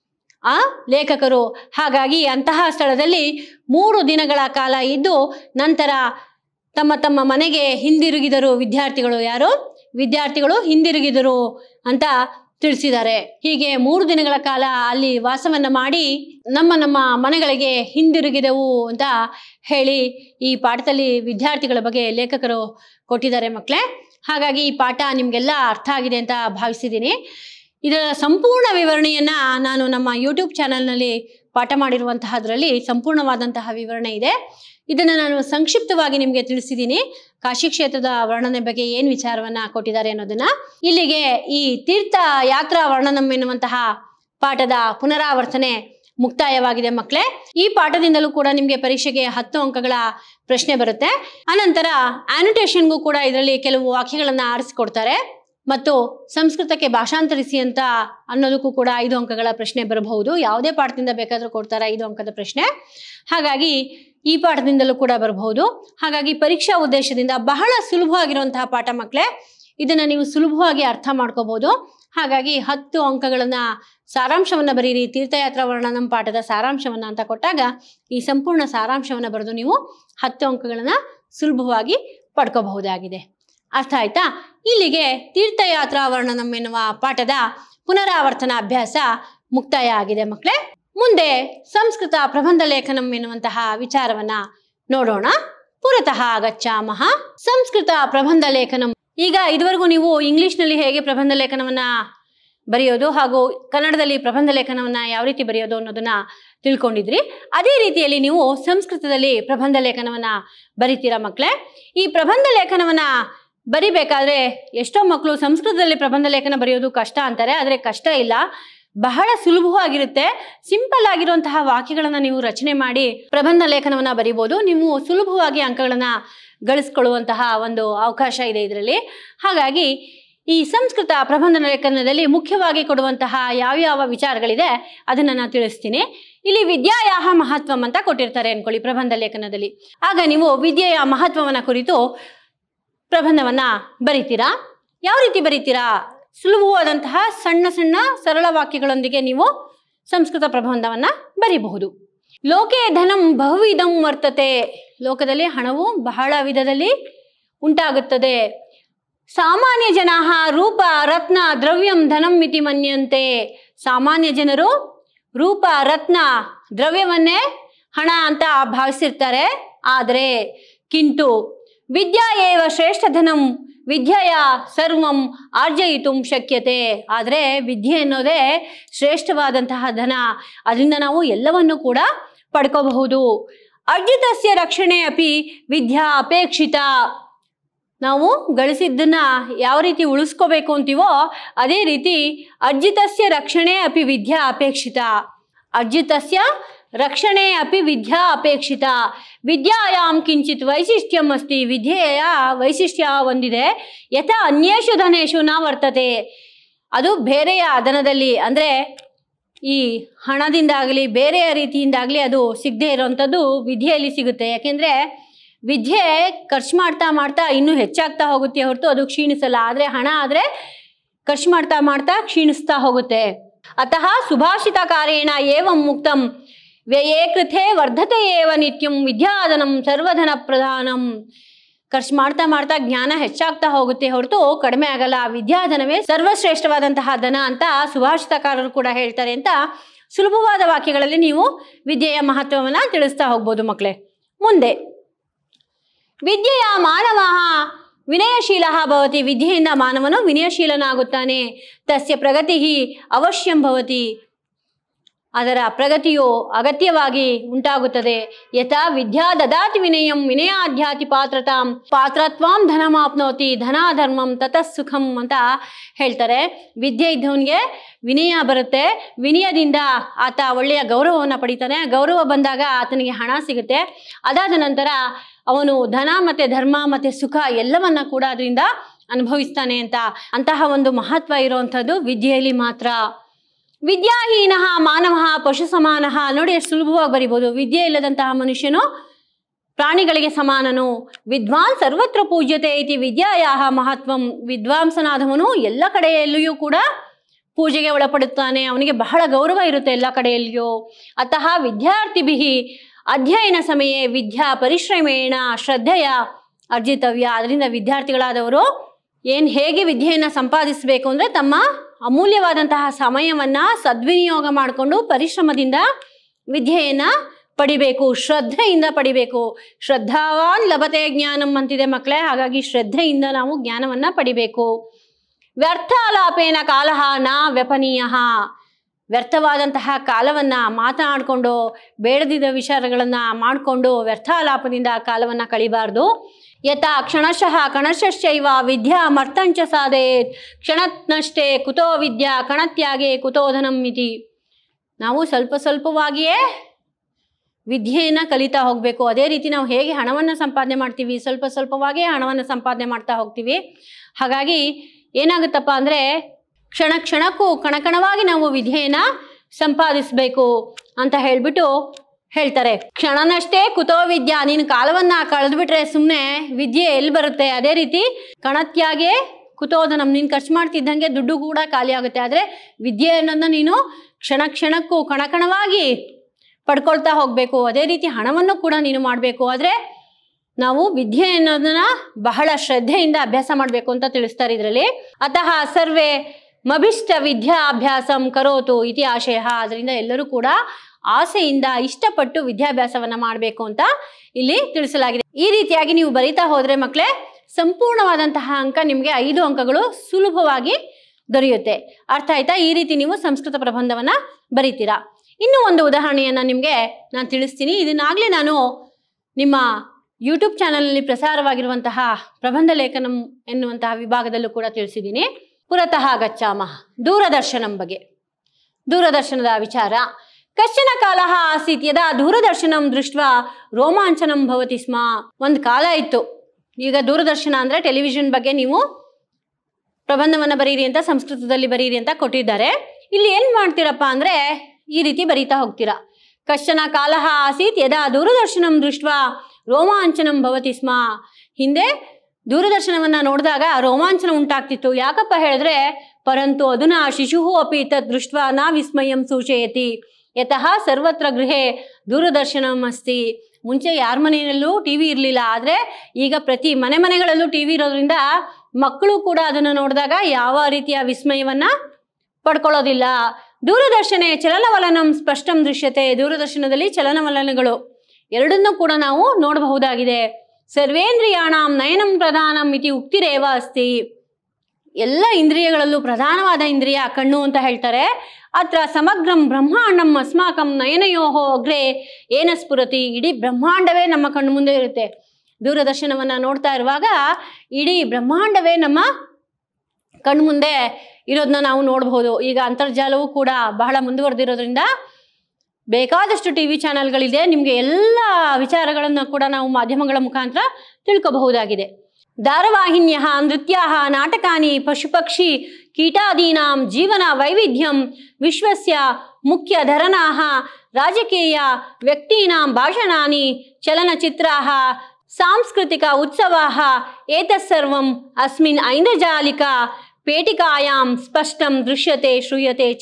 ಆ ಲೇಖಕರು ಹಾಗಾಗಿ ಅಂತಹ ಸ್ಥಳದಲ್ಲಿ ಮೂರು ದಿನಗಳ ಕಾಲ ಇದ್ದು ನಂತರ ತಮ್ಮ ತಮ್ಮ ಮನೆಗೆ ಹಿಂದಿರುಗಿದರು ವಿದ್ಯಾರ್ಥಿಗಳು ಯಾರು ವಿದ್ಯಾರ್ಥಿಗಳು ಹಿಂದಿರುಗಿದರು ಅಂತ ತಿಳಿಸಿದ್ದಾರೆ ಹೀಗೆ ಮೂರು ದಿನಗಳ ಕಾಲ ಅಲ್ಲಿ ವಾಸವನ್ನ ಮಾಡಿ ನಮ್ಮ ನಮ್ಮ ಮನೆಗಳಿಗೆ ಹಿಂದಿರುಗಿದೆವು ಅಂತ ಹೇಳಿ ಈ ಪಾಠದಲ್ಲಿ ವಿದ್ಯಾರ್ಥಿಗಳ ಬಗ್ಗೆ ಲೇಖಕರು ಕೊಟ್ಟಿದ್ದಾರೆ ಮಕ್ಕಳೇ ಹಾಗಾಗಿ ಈ ಪಾಠ ನಿಮಗೆಲ್ಲ ಅರ್ಥ ಆಗಿದೆ ಅಂತ ಭಾವಿಸಿದ್ದೀನಿ ಇದರ ಸಂಪೂರ್ಣ ವಿವರಣೆಯನ್ನ ನಾನು ನಮ್ಮ ಯೂಟ್ಯೂಬ್ ಚಾನಲ್ನಲ್ಲಿ ಪಾಠ ಮಾಡಿರುವಂತಹದ್ರಲ್ಲಿ ಸಂಪೂರ್ಣವಾದಂತಹ ವಿವರಣೆ ಇದೆ ಇದನ್ನು ನಾನು ಸಂಕ್ಷಿಪ್ತವಾಗಿ ನಿಮಗೆ ತಿಳಿಸಿದ್ದೀನಿ ಕಾಶಿ ಕ್ಷೇತ್ರದ ವರ್ಣನೆ ಬಗ್ಗೆ ಏನು ವಿಚಾರವನ್ನ ಕೊಟ್ಟಿದ್ದಾರೆ ಅನ್ನೋದನ್ನ ಇಲ್ಲಿಗೆ ಈ ತೀರ್ಥ ಯಾತ್ರಾ ವರ್ಣನಂ ಎನ್ನುವಂತಹ ಪಾಠದ ಪುನರಾವರ್ತನೆ ಮುಕ್ತಾಯವಾಗಿದೆ ಮಕ್ಕಳೇ ಈ ಪಾಠದಿಂದಲೂ ಕೂಡ ನಿಮಗೆ ಪರೀಕ್ಷೆಗೆ ಹತ್ತು ಅಂಕಗಳ ಪ್ರಶ್ನೆ ಬರುತ್ತೆ ಅನಂತರ ಆನೋಟೇಷನ್ಗೂ ಕೂಡ ಇದರಲ್ಲಿ ಕೆಲವು ವಾಕ್ಯಗಳನ್ನು ಆರಿಸಿಕೊಡ್ತಾರೆ ಮತ್ತು ಸಂಸ್ಕೃತಕ್ಕೆ ಭಾಷಾಂತರಿಸಿ ಅಂತ ಅನ್ನೋದಕ್ಕೂ ಕೂಡ ಐದು ಅಂಕಗಳ ಪ್ರಶ್ನೆ ಬರಬಹುದು ಯಾವುದೇ ಪಾಠದಿಂದ ಬೇಕಾದರೂ ಕೊಡ್ತಾರೆ ಐದು ಅಂಕದ ಪ್ರಶ್ನೆ ಹಾಗಾಗಿ ಈ ಪಾಠದಿಂದಲೂ ಕೂಡ ಬರಬಹುದು ಹಾಗಾಗಿ ಪರೀಕ್ಷಾ ಉದ್ದೇಶದಿಂದ ಬಹಳ ಸುಲಭವಾಗಿರುವಂತಹ ಪಾಠ ಮಕ್ಕಳೇ ಇದನ್ನು ನೀವು ಸುಲಭವಾಗಿ ಅರ್ಥ ಮಾಡ್ಕೋಬಹುದು ಹಾಗಾಗಿ ಹತ್ತು ಅಂಕಗಳನ್ನ ಸಾರಾಂಶವನ್ನ ಬರೀರಿ ತೀರ್ಥಯಾತ್ರಾ ವರ್ಣನಂ ಪಾಠದ ಸಾರಾಂಶವನ್ನ ಅಂತ ಕೊಟ್ಟಾಗ ಈ ಸಂಪೂರ್ಣ ಸಾರಾಂಶವನ್ನ ಬರೆದು ನೀವು ಹತ್ತು ಅಂಕಗಳನ್ನ ಸುಲಭವಾಗಿ ಪಡ್ಕೋಬಹುದಾಗಿದೆ ಅರ್ಥ ಆಯ್ತಾ ಇಲ್ಲಿಗೆ ತೀರ್ಥಯಾತ್ರಾ ವರ್ಣನಂ ಎನ್ನುವ ಪಾಠದ ಪುನರಾವರ್ತನ ಅಭ್ಯಾಸ ಮುಕ್ತಾಯ ಆಗಿದೆ ಮಕ್ಕಳೇ ಮುಂದೆ ಸಂಸ್ಕೃತ ಪ್ರಬಂಧ ಲೇಖನಂ ಎನ್ನುವಂತಹ ವಿಚಾರವನ್ನ ನೋಡೋಣ ಪುರತಃ ಗಚ್ಚಾಮಹ ಸಂಸ್ಕೃತ ಪ್ರಬಂಧ ಲೇಖನಂ ಈಗ ಇದುವರೆಗೂ ನೀವು ಇಂಗ್ಲಿಷ್ನಲ್ಲಿ ಹೇಗೆ ಪ್ರಬಂಧ ಲೇಖನವನ್ನ ಬರೆಯೋದು ಹಾಗೂ ಕನ್ನಡದಲ್ಲಿ ಪ್ರಬಂಧ ಲೇಖನವನ್ನ ಯಾವ ರೀತಿ ಬರೆಯೋದು ಅನ್ನೋದನ್ನ ತಿಳ್ಕೊಂಡಿದ್ರಿ ಅದೇ ರೀತಿಯಲ್ಲಿ ನೀವು ಸಂಸ್ಕೃತದಲ್ಲಿ ಪ್ರಬಂಧ ಲೇಖನವನ್ನ ಬರಿತೀರಾ ಮಕ್ಕಳೇ ಈ ಪ್ರಬಂಧ ಲೇಖನವನ್ನ ಬರಿಬೇಕಾದ್ರೆ ಎಷ್ಟೋ ಮಕ್ಕಳು ಸಂಸ್ಕೃತದಲ್ಲಿ ಪ್ರಬಂಧ ಲೇಖನ ಬರೆಯೋದು ಕಷ್ಟ ಅಂತಾರೆ ಆದರೆ ಕಷ್ಟ ಇಲ್ಲ ಬಹಳ ಸುಲಭವಾಗಿರುತ್ತೆ ಸಿಂಪಲ್ ಆಗಿರುವಂತಹ ವಾಕ್ಯಗಳನ್ನು ನೀವು ರಚನೆ ಮಾಡಿ ಪ್ರಬಂಧ ಲೇಖನವನ್ನ ಬರಿಬೋದು ನೀವು ಸುಲಭವಾಗಿ ಅಂಕಗಳನ್ನ ಗಳಿಸ್ಕೊಳ್ಳುವಂತಹ ಒಂದು ಅವಕಾಶ ಇದೆ ಇದರಲ್ಲಿ ಹಾಗಾಗಿ ಈ ಸಂಸ್ಕೃತ ಪ್ರಬಂಧ ಲೇಖನದಲ್ಲಿ ಮುಖ್ಯವಾಗಿ ಕೊಡುವಂತಹ ಯಾವ್ಯಾವ ವಿಚಾರಗಳಿದೆ ಅದನ್ನು ನಾನು ತಿಳಿಸ್ತೀನಿ ಇಲ್ಲಿ ವಿದ್ಯಾಯಾಹ ಮಹತ್ವಂ ಅಂತ ಕೊಟ್ಟಿರ್ತಾರೆ ಅನ್ಕೊಳ್ಳಿ ಪ್ರಬಂಧ ಲೇಖನದಲ್ಲಿ ಆಗ ನೀವು ವಿದ್ಯೆಯ ಮಹತ್ವವನ್ನ ಕುರಿತು ಪ್ರಬಂಧವನ್ನ ಬರಿತೀರಾ ಯಾವ ರೀತಿ ಬರಿತೀರಾ ಸುಲಭವಾದಂತಹ ಸಣ್ಣ ಸಣ್ಣ ಸರಳ ವಾಕ್ಯಗಳೊಂದಿಗೆ ನೀವು ಸಂಸ್ಕೃತ ಪ್ರಬಂಧವನ್ನ ಬರಿಬಹುದು ಲೋಕೆ ಧನಂ ಬಹುವಿಧಂ ವರ್ತತೆ ಲೋಕದಲ್ಲಿ ಹಣವು ಬಹಳ ವಿಧದಲ್ಲಿ ಉಂಟಾಗುತ್ತದೆ ಸಾಮಾನ್ಯ ಜನ ರೂಪ ರತ್ನ ದ್ರವ್ಯಂ ಧನಂ ಮಿತಿ ಮನ್ಯಂತೆ ಸಾಮಾನ್ಯ ಜನರು ರೂಪ ರತ್ನ ದ್ರವ್ಯವನ್ನೇ ಹಣ ಅಂತ ಭಾವಿಸಿರ್ತಾರೆ ಆದರೆ ಕಿಂತು ವಿದ್ಯಾ ಏವ ಶ್ರೇಷ್ಠ ಧನಂ ವಿದ್ಯೆಯ ಸರ್ವಂ ಆರ್ಜಯಿತು ಶಕ್ಯತೆ ಆದರೆ ವಿದ್ಯೆ ಅನ್ನೋದೇ ಶ್ರೇಷ್ಠವಾದಂತಹ ಧನ ಅದರಿಂದ ನಾವು ಎಲ್ಲವನ್ನು ಕೂಡ ಪಡ್ಕೋಬಹುದು ಅರ್ಜಿತಸ್ಯ ರಕ್ಷಣೆ ಅಪಿ ವಿದ್ಯಾ ಅಪೇಕ್ಷಿತ ನಾವು ಗಳಿಸಿದ್ದನ್ನ ಯಾವ ರೀತಿ ಉಳಿಸ್ಕೋಬೇಕು ಅಂತೀವೋ ಅದೇ ರೀತಿ ಅರ್ಜಿತಸ್ಯ ರಕ್ಷಣೆ ಅಪಿ ವಿದ್ಯಾ ಅಪೇಕ್ಷಿತ ಅರ್ಜಿತಸ್ಯ ರಕ್ಷಣೆ ಅಪಿ ವಿದ್ಯಾ ಅಪೇಕ್ಷಿತ ವಿದ್ಯಾಯಾಂ ಕಿಂಚಿತ್ ವೈಶಿಷ್ಟ್ಯಂ ಅಸ್ತಿ ವಿದ್ಯೆಯ ವೈಶಿಷ್ಟ್ಯ ಹೊಂದಿದೆ ಯಥ ಅನ್ಯೇಷು ಧನೇಶು ನ ವರ್ತತೆ ಅದು ಬೇರೆಯ ಧನದಲ್ಲಿ ಅಂದರೆ ಈ ಹಣದಿಂದಾಗಲಿ ಬೇರೆಯ ರೀತಿಯಿಂದಾಗಲಿ ಅದು ಸಿಗದೆ ಇರೋವಂಥದ್ದು ವಿದ್ಯೆಯಲ್ಲಿ ಸಿಗುತ್ತೆ ಯಾಕೆಂದರೆ ವಿದ್ಯೆ ಖರ್ಚು ಮಾಡ್ತಾ ಮಾಡ್ತಾ ಇನ್ನೂ ಹೆಚ್ಚಾಗ್ತಾ ಹೋಗುತ್ತೆ ಹೊರತು ಅದು ಕ್ಷೀಣಿಸಲ್ಲ ಆದರೆ ಹಣ ಆದರೆ ಖರ್ಚು ಮಾಡ್ತಾ ಮಾಡ್ತಾ ಕ್ಷೀಣಿಸ್ತಾ ಹೋಗುತ್ತೆ ಅತಃ ಸುಭಾಷಿತ ಕಾರೇಣ ಏವಂ ಮುಕ್ತಂ ವ್ಯಯೇ ಕೃತೆ ವರ್ಧತೆ ಏವ ನಿತ್ಯಂ ವಿದ್ಯಾಧನಂ ಸರ್ವಧನ ಪ್ರಧಾನಂ ಖರ್ಚು ಮಾಡ್ತಾ ಮಾಡ್ತಾ ಜ್ಞಾನ ಹೆಚ್ಚಾಗ್ತಾ ಹೋಗುತ್ತೆ ಹೊರತು ಕಡಿಮೆ ಆಗಲ್ಲ ವಿದ್ಯಾಧನವೇ ಸರ್ವಶ್ರೇಷ್ಠವಾದಂತಹ ಧನ ಅಂತ ಸುಭಾಷಿತಕಾರರು ಕೂಡ ಹೇಳ್ತಾರೆ ಅಂತ ಸುಲಭವಾದ ವಾಕ್ಯಗಳಲ್ಲಿ ನೀವು ವಿದ್ಯೆಯ ಮಹತ್ವವನ್ನು ತಿಳಿಸ್ತಾ ಹೋಗ್ಬೋದು ಮಕ್ಕಳೇ ಮುಂದೆ ವಿದ್ಯೆಯ ಮಾನವ ವಿನಯಶೀಲ ಭವತಿ ವಿದ್ಯೆಯಿಂದ ಮಾನವನು ವಿನಯಶೀಲನಾಗುತ್ತಾನೆ ತಸ್ಯ ಪ್ರಗತಿ ಅವಶ್ಯಂ ಭವತಿ ಅದರ ಪ್ರಗತಿಯು ಅಗತ್ಯವಾಗಿ ಉಂಟಾಗುತ್ತದೆ ಯಥಾ ವಿದ್ಯಾ ದದಾತಿ ವಿನಯಂ ವಿನಯಾಧ್ಯಾತಿ ಪಾತ್ರತಾಂ ಪಾತ್ರತ್ವಾಂ ಧನಮಾಪ್ನೋತಿ ಧನ ಧರ್ಮಂ ತತಃ ಸುಖಂ ಅಂತ ಹೇಳ್ತಾರೆ ವಿದ್ಯೆ ಇದ್ದವನಿಗೆ ವಿನಯ ಬರುತ್ತೆ ವಿನಯದಿಂದ ಆತ ಒಳ್ಳೆಯ ಗೌರವವನ್ನು ಪಡಿತಾನೆ ಗೌರವ ಬಂದಾಗ ಆತನಿಗೆ ಹಣ ಸಿಗುತ್ತೆ ಅದಾದ ನಂತರ ಅವನು ಧನ ಮತ್ತು ಧರ್ಮ ಮತ್ತು ಸುಖ ಎಲ್ಲವನ್ನ ಕೂಡ ಅದರಿಂದ ಅನುಭವಿಸ್ತಾನೆ ಅಂತ ಅಂತಹ ಒಂದು ಮಹತ್ವ ಇರುವಂಥದ್ದು ವಿದ್ಯೆಯಲ್ಲಿ ಮಾತ್ರ ವಿದ್ಯಾಹೀನ ಮಾನವ ಪಶು ಸಮಾನ ನೋಡಿ ಎಷ್ಟು ಸುಲಭವಾಗಿ ಬರಿಬೋದು ವಿದ್ಯೆ ಇಲ್ಲದಂತಹ ಮನುಷ್ಯನು ಪ್ರಾಣಿಗಳಿಗೆ ಸಮಾನನು ವಿದ್ವಾನ್ ಸರ್ವತ್ರ ಪೂಜ್ಯತೆ ಇತಿ ವಿದ್ಯಾಯಾಹ ಮಹತ್ವಂ ವಿದ್ವಾಂಸನಾದವನು ಎಲ್ಲ ಕಡೆಯಲ್ಲಿಯೂ ಕೂಡ ಪೂಜೆಗೆ ಒಳಪಡುತ್ತಾನೆ ಅವನಿಗೆ ಬಹಳ ಗೌರವ ಇರುತ್ತೆ ಎಲ್ಲ ಕಡೆಯಲ್ಲಿಯೂ ಅತಃ ವಿದ್ಯಾರ್ಥಿಭಿ ಅಧ್ಯಯನ ಸಮಯೇ ವಿದ್ಯಾ ಪರಿಶ್ರಮೇಣ ಶ್ರದ್ಧೆಯ ಅರ್ಜಿತವ್ಯ ಅದರಿಂದ ವಿದ್ಯಾರ್ಥಿಗಳಾದವರು ಏನು ಹೇಗೆ ವಿದ್ಯೆಯನ್ನು ಸಂಪಾದಿಸಬೇಕು ಅಂದರೆ ತಮ್ಮ ಅಮೂಲ್ಯವಾದಂತಹ ಸಮಯವನ್ನು ಸದ್ವಿನಿಯೋಗ ಮಾಡಿಕೊಂಡು ಪರಿಶ್ರಮದಿಂದ ವಿದ್ಯೆಯನ್ನು ಪಡಿಬೇಕು ಶ್ರದ್ಧೆಯಿಂದ ಪಡಿಬೇಕು ಶ್ರದ್ಧಾವಾನ್ ಲಭತೆ ಜ್ಞಾನಂ ಅಂತಿದೆ ಮಕ್ಕಳೇ ಹಾಗಾಗಿ ಶ್ರದ್ಧೆಯಿಂದ ನಾವು ಜ್ಞಾನವನ್ನು ಪಡಿಬೇಕು ವ್ಯರ್ಥಾಲಾಪೇನ ಕಾಲ ನ ವ್ಯಪನೀಯ ವ್ಯರ್ಥವಾದಂತಹ ಕಾಲವನ್ನು ಮಾತನಾಡಿಕೊಂಡು ಬೇಡದಿದ್ದ ವಿಚಾರಗಳನ್ನು ಮಾಡಿಕೊಂಡು ವ್ಯರ್ಥಾಲಾಪದಿಂದ ಕಾಲವನ್ನು ಕಳಿಬಾರ್ದು ಯಥಾ ಕ್ಷಣಶಃ ಕಣಶಶ್ಚೈವ ವಿದ್ಯಾ ಮರ್ತಂಚ ಸಾಧೇತ್ ಕ್ಷಣತ್ನಷ್ಟೇ ಕುತೋ ವಿದ್ಯಾ ಕಣತ್ಯಾಗೆ ಕುತೋ ಧನಂ ಇತಿ ನಾವು ಸ್ವಲ್ಪ ಸ್ವಲ್ಪವಾಗಿಯೇ ವಿದ್ಯೆಯನ್ನು ಕಲಿತಾ ಹೋಗಬೇಕು ಅದೇ ರೀತಿ ನಾವು ಹೇಗೆ ಹಣವನ್ನು ಸಂಪಾದನೆ ಮಾಡ್ತೀವಿ ಸ್ವಲ್ಪ ಸ್ವಲ್ಪವಾಗಿಯೇ ಹಣವನ್ನು ಸಂಪಾದನೆ ಮಾಡ್ತಾ ಹೋಗ್ತೀವಿ ಹಾಗಾಗಿ ಏನಾಗುತ್ತಪ್ಪ ಅಂದರೆ ಕ್ಷಣ ಕ್ಷಣಕ್ಕೂ ಕಣಕಣವಾಗಿ ನಾವು ವಿದ್ಯೆಯನ್ನು ಸಂಪಾದಿಸಬೇಕು ಅಂತ ಹೇಳ್ಬಿಟ್ಟು ಹೇಳ್ತಾರೆ ಕ್ಷಣನಷ್ಟೇ ಕುತೋ ವಿದ್ಯಾ ನೀನು ಕಾಲವನ್ನ ಕಳೆದ್ಬಿಟ್ರೆ ಸುಮ್ಮನೆ ವಿದ್ಯೆ ಎಲ್ಲಿ ಬರುತ್ತೆ ಅದೇ ರೀತಿ ಕಣತ್ಯಾಗೆ ಕುತೋಧನಂ ನೀನು ಖರ್ಚು ಮಾಡ್ತಿದ್ದಂಗೆ ದುಡ್ಡು ಕೂಡ ಖಾಲಿ ಆಗುತ್ತೆ ಆದರೆ ವಿದ್ಯೆ ಅನ್ನೋದನ್ನ ನೀನು ಕ್ಷಣ ಕ್ಷಣಕ್ಕೂ ಕಣಕಣವಾಗಿ ಪಡ್ಕೊಳ್ತಾ ಹೋಗಬೇಕು ಅದೇ ರೀತಿ ಹಣವನ್ನು ಕೂಡ ನೀನು ಮಾಡಬೇಕು ಆದರೆ ನಾವು ವಿದ್ಯೆ ಅನ್ನೋದನ್ನ ಬಹಳ ಶ್ರದ್ಧೆಯಿಂದ ಅಭ್ಯಾಸ ಮಾಡಬೇಕು ಅಂತ ತಿಳಿಸ್ತಾರೆ ಇದರಲ್ಲಿ ಅತಃ ಸರ್ವೇ ಮಭಿಷ್ಟ ವಿದ್ಯಾಭ್ಯಾಸಂ ಕರೋತು ಇತಿ ಆಶಯ ಅದರಿಂದ ಎಲ್ಲರೂ ಕೂಡ ಆಸೆಯಿಂದ ಇಷ್ಟಪಟ್ಟು ವಿದ್ಯಾಭ್ಯಾಸವನ್ನ ಮಾಡಬೇಕು ಅಂತ ಇಲ್ಲಿ ತಿಳಿಸಲಾಗಿದೆ ಈ ರೀತಿಯಾಗಿ ನೀವು ಬರೀತಾ ಹೋದ್ರೆ ಮಕ್ಕಳೇ ಸಂಪೂರ್ಣವಾದಂತಹ ಅಂಕ ನಿಮಗೆ ಐದು ಅಂಕಗಳು ಸುಲಭವಾಗಿ ದೊರೆಯುತ್ತೆ ಅರ್ಥ ಆಯ್ತಾ ಈ ರೀತಿ ನೀವು ಸಂಸ್ಕೃತ ಪ್ರಬಂಧವನ್ನ ಬರೀತೀರಾ ಇನ್ನೂ ಒಂದು ಉದಾಹರಣೆಯನ್ನ ನಿಮಗೆ ನಾನು ತಿಳಿಸ್ತೀನಿ ಇದನ್ನಾಗಲೇ ನಾನು ನಿಮ್ಮ ಯೂಟ್ಯೂಬ್ ಚಾನಲ್ನಲ್ಲಿ ಪ್ರಸಾರವಾಗಿರುವಂತಹ ಪ್ರಬಂಧ ಲೇಖನಂ ಎನ್ನುವಂತಹ ವಿಭಾಗದಲ್ಲೂ ಕೂಡ ತಿಳಿಸಿದ್ದೀನಿ ಪುರತಃ ಗಚ್ಚಾಮ ದೂರದರ್ಶನಂ ಬಗ್ಗೆ ದೂರದರ್ಶನದ ವಿಚಾರ ಕಶ್ಚನ ಕಾಲ ಆಸೀತ್ ಯದಾ ದೂರದರ್ಶನಂ ದೃಷ್ಟ ರೋಮಾಂಚನಂ ಭವತಿ ಸ್ಮ ಒಂದು ಕಾಲ ಇತ್ತು ಈಗ ದೂರದರ್ಶನ ಅಂದರೆ ಟೆಲಿವಿಷನ್ ಬಗ್ಗೆ ನೀವು ಪ್ರಬಂಧವನ್ನು ಬರೀರಿ ಅಂತ ಸಂಸ್ಕೃತದಲ್ಲಿ ಬರೀರಿ ಅಂತ ಕೊಟ್ಟಿದ್ದಾರೆ ಇಲ್ಲಿ ಏನು ಮಾಡ್ತೀರಪ್ಪ ಅಂದರೆ ಈ ರೀತಿ ಬರೀತಾ ಹೋಗ್ತೀರಾ ಕಶ್ಚನ ಕಾಲ ಆಸೀತ್ ಯದಾ ದೂರದರ್ಶನಂ ದೃಷ್ಟ ರೋಮಾಂಚನಂ ಭವತಿ ಸ್ಮ ಹಿಂದೆ ದೂರದರ್ಶನವನ್ನು ನೋಡಿದಾಗ ರೋಮಾಂಚನ ಉಂಟಾಗ್ತಿತ್ತು ಯಾಕಪ್ಪ ಹೇಳಿದ್ರೆ ಪರಂತು ಅಧುನಾ ಶಿಶು ಅಪಿ ತತ್ ದೃಷ್ಟ ನ ವಿಸ್ಮಯಂ ಸೂಚಯತಿ ಯತಃ ಸರ್ವತ್ರ ಗೃಹೆ ದೂರದರ್ಶನಂ ಅಸ್ತಿ ಮುಂಚೆ ಯಾರ ಮನೆಯಲ್ಲೂ ಟಿ ವಿ ಇರಲಿಲ್ಲ ಆದರೆ ಈಗ ಪ್ರತಿ ಮನೆ ಮನೆಗಳಲ್ಲೂ ಟಿ ವಿ ಇರೋದ್ರಿಂದ ಮಕ್ಕಳು ಕೂಡ ಅದನ್ನು ನೋಡಿದಾಗ ಯಾವ ರೀತಿಯ ವಿಸ್ಮಯವನ್ನು ಪಡ್ಕೊಳ್ಳೋದಿಲ್ಲ ದೂರದರ್ಶನೆ ಚಲನವಲನಂ ಸ್ಪಷ್ಟಂ ದೃಶ್ಯತೆ ದೂರದರ್ಶನದಲ್ಲಿ ಚಲನವಲನಗಳು ಎರಡನ್ನೂ ಕೂಡ ನಾವು ನೋಡಬಹುದಾಗಿದೆ ಸರ್ವೇಂದ್ರಿಯಾಣಂ ನಯನಂ ಪ್ರಧಾನಂ ಇತಿ ಉಕ್ತಿರೇವ ಅಸ್ತಿ ಎಲ್ಲ ಇಂದ್ರಿಯಗಳಲ್ಲೂ ಪ್ರಧಾನವಾದ ಇಂದ್ರಿಯ ಕಣ್ಣು ಅಂತ ಹೇಳ್ತಾರೆ ಅತ್ರ ಸಮಗ್ರಂ ಬ್ರಹ್ಮಾಂಡಂ ಅಸ್ಮಾಕಂ ನಯನಯೋಹೋ ಅಗ್ರೆ ಏನ ಸ್ಫುರತಿ ಇಡೀ ಬ್ರಹ್ಮಾಂಡವೇ ನಮ್ಮ ಕಣ್ಣು ಮುಂದೆ ಇರುತ್ತೆ ದೂರದರ್ಶನವನ್ನು ನೋಡ್ತಾ ಇರುವಾಗ ಇಡೀ ಬ್ರಹ್ಮಾಂಡವೇ ನಮ್ಮ ಕಣ್ಣು ಮುಂದೆ ಇರೋದನ್ನ ನಾವು ನೋಡಬಹುದು ಈಗ ಅಂತರ್ಜಾಲವೂ ಕೂಡ ಬಹಳ ಮುಂದುವರೆದಿರೋದ್ರಿಂದ ಬೇಕಾದಷ್ಟು ಟಿ ವಿ ಚಾನಲ್ಗಳಿದೆ ನಿಮಗೆ ಎಲ್ಲ ವಿಚಾರಗಳನ್ನು ಕೂಡ ನಾವು ಮಾಧ್ಯಮಗಳ ಮುಖಾಂತರ ತಿಳ್ಕೋಬಹುದಾಗಿದೆ ಧಾರವಾಹಿನ್ಯ ನೃತ್ಯ ನಾಟಕಾನಿ ಪಶುಪಕ್ಷಿ ಕೀಟಾದೀನಾಂ ಜೀವನ ವೈವಿಧ್ಯಂ ವಿಶ್ವಸ್ಯ ಮುಖ್ಯ ಧರನಾಹ ರಾಜಕೀಯ ವ್ಯಕ್ತೀನಾಂ ಭಾಷಣಾನಿ ಚಲನಚಿತ್ರಾಹ ಸಾಂಸ್ಕೃತಿಕ ಉತ್ಸವಾಹ ಏತತ್ಸರ್ವಂ ಅಸ್ಮಿನ್ ಐಂದ್ರಜಾಲಿಕ ಪೇಟಿಕಾಯಾಂ ಸ್ಪಷ್ಟಂ ದೃಶ್ಯತೆ ಶ್ರೂಯತೆ ಚ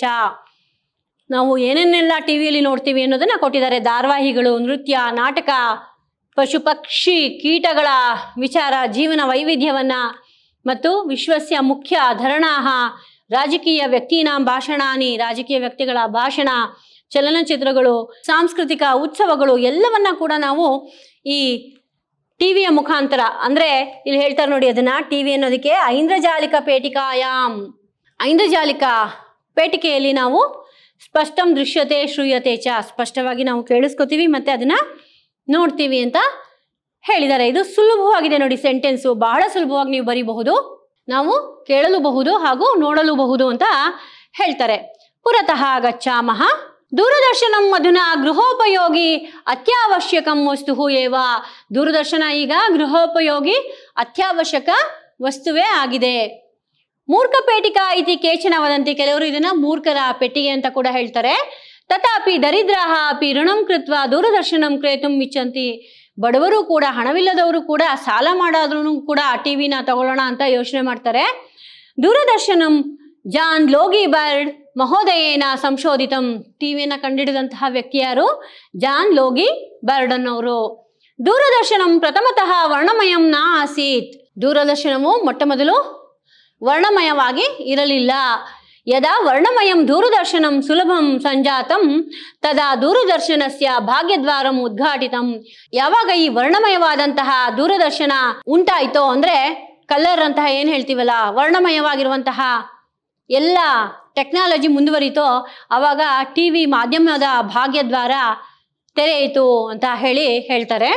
ನಾವು ಏನೇನೆಲ್ಲ ಟಿ ವಿಯಲ್ಲಿ ನೋಡ್ತೀವಿ ಅನ್ನೋದನ್ನ ಕೊಟ್ಟಿದ್ದಾರೆ ಧಾರಾವಾಹಿಗಳು ನೃತ್ಯ ನಾಟಕ ಪಶು ಪಕ್ಷಿ ಕೀಟಗಳ ವಿಚಾರ ಜೀವನ ವೈವಿಧ್ಯವನ್ನ ಮತ್ತು ವಿಶ್ವಸ್ಯ ಮುಖ್ಯ ಧರಣಾಹ ರಾಜಕೀಯ ವ್ಯಕ್ತಿನಾಂ ಭಾಷಣಾನಿ ರಾಜಕೀಯ ವ್ಯಕ್ತಿಗಳ ಭಾಷಣ ಚಲನಚಿತ್ರಗಳು ಸಾಂಸ್ಕೃತಿಕ ಉತ್ಸವಗಳು ಎಲ್ಲವನ್ನ ಕೂಡ ನಾವು ಈ ಟಿವಿಯ ಮುಖಾಂತರ ಅಂದ್ರೆ ಇಲ್ಲಿ ಹೇಳ್ತಾರೆ ನೋಡಿ ಅದನ್ನ ಟಿವಿ ಅನ್ನೋದಕ್ಕೆ ಐಂದ್ರಜಾಲಿಕ ಪೇಟಿಕಾಯಾಮ್ ಐಂದ್ರಜಾಲಿಕ ಪೇಟಿಕೆಯಲ್ಲಿ ನಾವು ಸ್ಪಷ್ಟಂ ದೃಶ್ಯತೆ ಶ್ರೂಯತೆ ಚ ಸ್ಪಷ್ಟವಾಗಿ ನಾವು ಕೇಳಿಸ್ಕೊತೀವಿ ಮತ್ತೆ ಅದನ್ನ ನೋಡ್ತೀವಿ ಅಂತ ಹೇಳಿದ್ದಾರೆ ಇದು ಸುಲಭವಾಗಿದೆ ನೋಡಿ ಸೆಂಟೆನ್ಸು ಬಹಳ ಸುಲಭವಾಗಿ ನೀವು ಬರೀಬಹುದು ನಾವು ಕೇಳಲೂಬಹುದು ಹಾಗೂ ನೋಡಲೂಬಹುದು ಅಂತ ಹೇಳ್ತಾರೆ ಪುರತಃ ಗಚ್ಚಾಮಹ ದೂರದರ್ಶನಂ ಅಧುನಾ ಗೃಹೋಪಯೋಗಿ ಅತ್ಯವಶ್ಯಕಂ ವಸ್ತು ಏವ ದೂರದರ್ಶನ ಈಗ ಗೃಹೋಪಯೋಗಿ ಅತ್ಯವಶ್ಯಕ ವಸ್ತುವೇ ಆಗಿದೆ ಮೂರ್ಖ ಪೇಟಿಕಾ ಇತಿ ಕೇಚನ ವದಂತಿ ಕೆಲವರು ಇದನ್ನ ಮೂರ್ಖರ ಪೆಟ್ಟಿಗೆ ಅಂತ ಕೂಡ ಹೇಳ್ತಾರೆ ತಥಾಪಿ ದರಿದ್ರಾಹ ಅಪಿ ಋಣಂ ಕೃತ್ವ ದೂರದರ್ಶನಂ ಕ್ರೇತುಂ ಇಚ್ಛಂತಿ ಬಡವರು ಕೂಡ ಹಣವಿಲ್ಲದವರು ಕೂಡ ಸಾಲ ಮಾಡಾದ್ರೂ ಕೂಡ ಟಿ ವಿನ ತಗೊಳ್ಳೋಣ ಅಂತ ಯೋಚನೆ ಮಾಡ್ತಾರೆ ದೂರದರ್ಶನಂ ಜಾನ್ ಲೋಗಿ ಬರ್ಡ್ ಮಹೋದಯೇನ ಸಂಶೋಧಿತಂ ಟಿವಿಯನ್ನು ಕಂಡಿಡಿದಂತಹ ವ್ಯಕ್ತಿ ಯಾರು ಜಾನ್ ಲೋಗಿ ಬರ್ಡ್ ಅನ್ನೋರು ದೂರದರ್ಶನಂ ಪ್ರಥಮತಃ ವರ್ಣಮಯಂ ನಾ ಆಸೀತ್ ದೂರದರ್ಶನವು ಮೊಟ್ಟ ಮೊದಲು ವರ್ಣಮಯವಾಗಿ ಇರಲಿಲ್ಲ ಯದಾ ವರ್ಣಮಯಂ ದೂರದರ್ಶನಂ ಸುಲಭಂ ಸಂಜಾತಂ ತದಾ ದೂರದರ್ಶನಸ್ಯ ಭಾಗ್ಯದ್ವಾರಂ ಉದ್ಘಾಟಿತಂ ಯಾವಾಗ ಈ ವರ್ಣಮಯವಾದಂತಹ ದೂರದರ್ಶನ ಉಂಟಾಯಿತೋ ಅಂದ್ರೆ ಕಲರ್ ಅಂತ ಏನ್ ಹೇಳ್ತೀವಲ್ಲ ವರ್ಣಮಯವಾಗಿರುವಂತಹ ಎಲ್ಲ ಟೆಕ್ನಾಲಜಿ ಮುಂದುವರಿತೋ ಆವಾಗ ಟಿ ವಿ ಮಾಧ್ಯಮದ ಭಾಗ್ಯದ್ವಾರ ತೆರೆಯಿತು ಅಂತ ಹೇಳಿ ಹೇಳ್ತಾರೆ